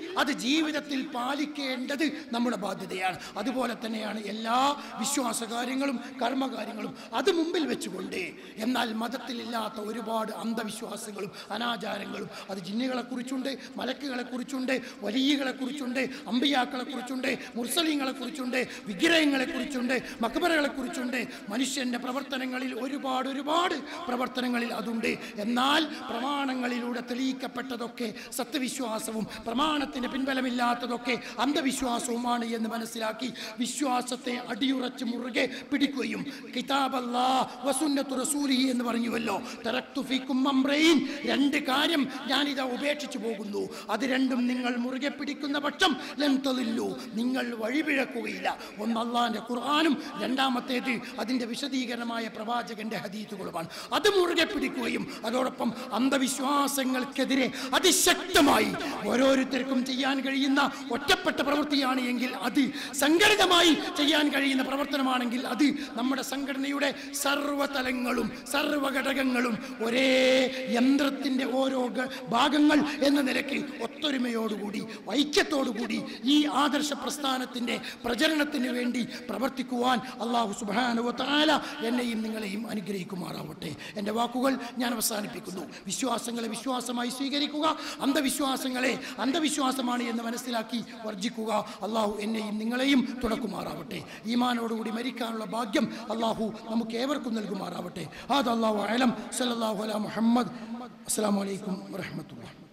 അത് ജീവിതത്തിൽ പാലിക്കേണ്ടത് നമ്മുടെ ബാധ്യതയാണ് അതുപോലെ തന്നെയാണ് എല്ലാ വിശ്വാസകാര്യങ്ങളും കർമ്മകാര്യങ്ങളും അത് മുമ്പിൽ വെച്ചുകൊണ്ട് എന്നാൽ മതത്തിലില്ലാത്ത ഒരുപാട് അന്ധവിശ്വാസങ്ങളും അനാചാരങ്ങളും അത് ജിന്നുകളെ കുറിച്ചുണ്ട് മലക്കുകളെ കുറിച്ചുണ്ട് വലിയകളെ കുറിച്ചുണ്ട് അമ്പിയാക്കളെ കുറിച്ചുണ്ട് മുർസലീങ്ങളെ കുറിച്ചുണ്ട് വിഗ്രഹങ്ങളെ കുറിച്ചുണ്ട് മക്ബറകളെ കുറിച്ചുണ്ട് മനുഷ്യന്റെ പ്രവർത്തനങ്ങളിൽ ഒരുപാട് ഒരുപാട് പ്രവർത്തനങ്ങളിൽ അതുണ്ട് എന്നാൽ പ്രമാണങ്ങളിലൂടെ തെളിയിക്കപ്പെട്ടതൊക്കെ സത്യവിശ്വാസവും പ്രമാണത്തിന് പിൻബലമില്ലാത്തതൊക്കെ അന്ധവിശ്വാസവുമാണ് എന്ന് മനസ്സിലാക്കി വിശ്വാസത്തെ അടിയുറച്ച് മുറുകെ പിടിക്കുകയും കിതാബല്ലാ വസുന്നത്തു റസൂലി എന്ന് പറഞ്ഞുവല്ലോ തറക്തു ഫീക്കും അംറൈൻ രണ്ട് കാര്യം ഞാനിതാ ഉപേക്ഷിച്ചു പോകുന്നു അത് രണ്ടും നിങ്ങൾ മുറുകെ പിടിക്കുന്ന പക്ഷം ലൻ തളില്ലു നിങ്ങൾ വഴിപിഴക്കുകയില്ല ഒന്ന് അള്ളാന്റെ ഖുർആാനും രണ്ടാമത്തേത് അതിന്റെ വിശദീകരണമായ പ്രവാചകന്റെ ഹദീത്തുകളുമാണ് അത് മുറുകെ പിടിക്കുകയും അതോടൊപ്പം അന്ധവിശ്വാസങ്ങൾക്കെതിരെ അതിശക്തമായി ഓരോരുത്തർക്കും ചെയ്യാൻ കഴിയുന്ന ഒറ്റപ്പെട്ട പ്രവൃത്തിയാണ് എങ്കിൽ അത് സംഘടിതമായി ചെയ്യാൻ കഴിയുന്ന പ്രവർത്തനമാണെങ്കിൽ അത് നമ്മുടെ സംഘടനയുടെ സർവ്വതലങ്ങളും സർവ്വഘടകങ്ങളും ഒരേ യന്ത്രത്തിന്റെ ഓരോ ഗ- ഭാഗങ്ങൾ എന്ന നിലയ്ക്ക് ഒത്തൊരുമയോടുകൂടി ഐക്യത്തോടുകൂടി ഈ ആദർശ പ്രസ്ഥാനത്തിന്റെ പ്രചരണത്തിന് വേണ്ടി പ്രവർത്തിക്കുവാൻ അള്ളാഹു സുബാനുവ താല എന്നെയും നിങ്ങളെയും അനുഗ്രഹിക്കുമാറാവട്ടെ എൻ്റെ വാക്കുകൾ ഞാൻ അവസാനിപ്പിക്കുന്നു വിശ്വാസങ്ങളെ വിശ്വാസമായി സ്വീകരിക്കുക അന്ധവിശ്വാസങ്ങളെ അന്ധവിശ്വാസമാണ് എന്ന് മനസ്സിലാക്കി വർജിക്കുക അള്ളാഹു എന്നെയും നിങ്ങളെയും തുടക്കുമാറാവട്ടെ ഈമാനോടുകൂടി മരിക്കാനുള്ള ഭാഗ്യം അള്ളാഹു നമുക്ക് ഏവർക്കും നൽകുമാറാവട്ടെ അത് അള്ളാഹു അലം സല്ലാഹു അല മുഹമ്മദ് അസ്സാം വലൈക്കും വരഹമത്തുള്ള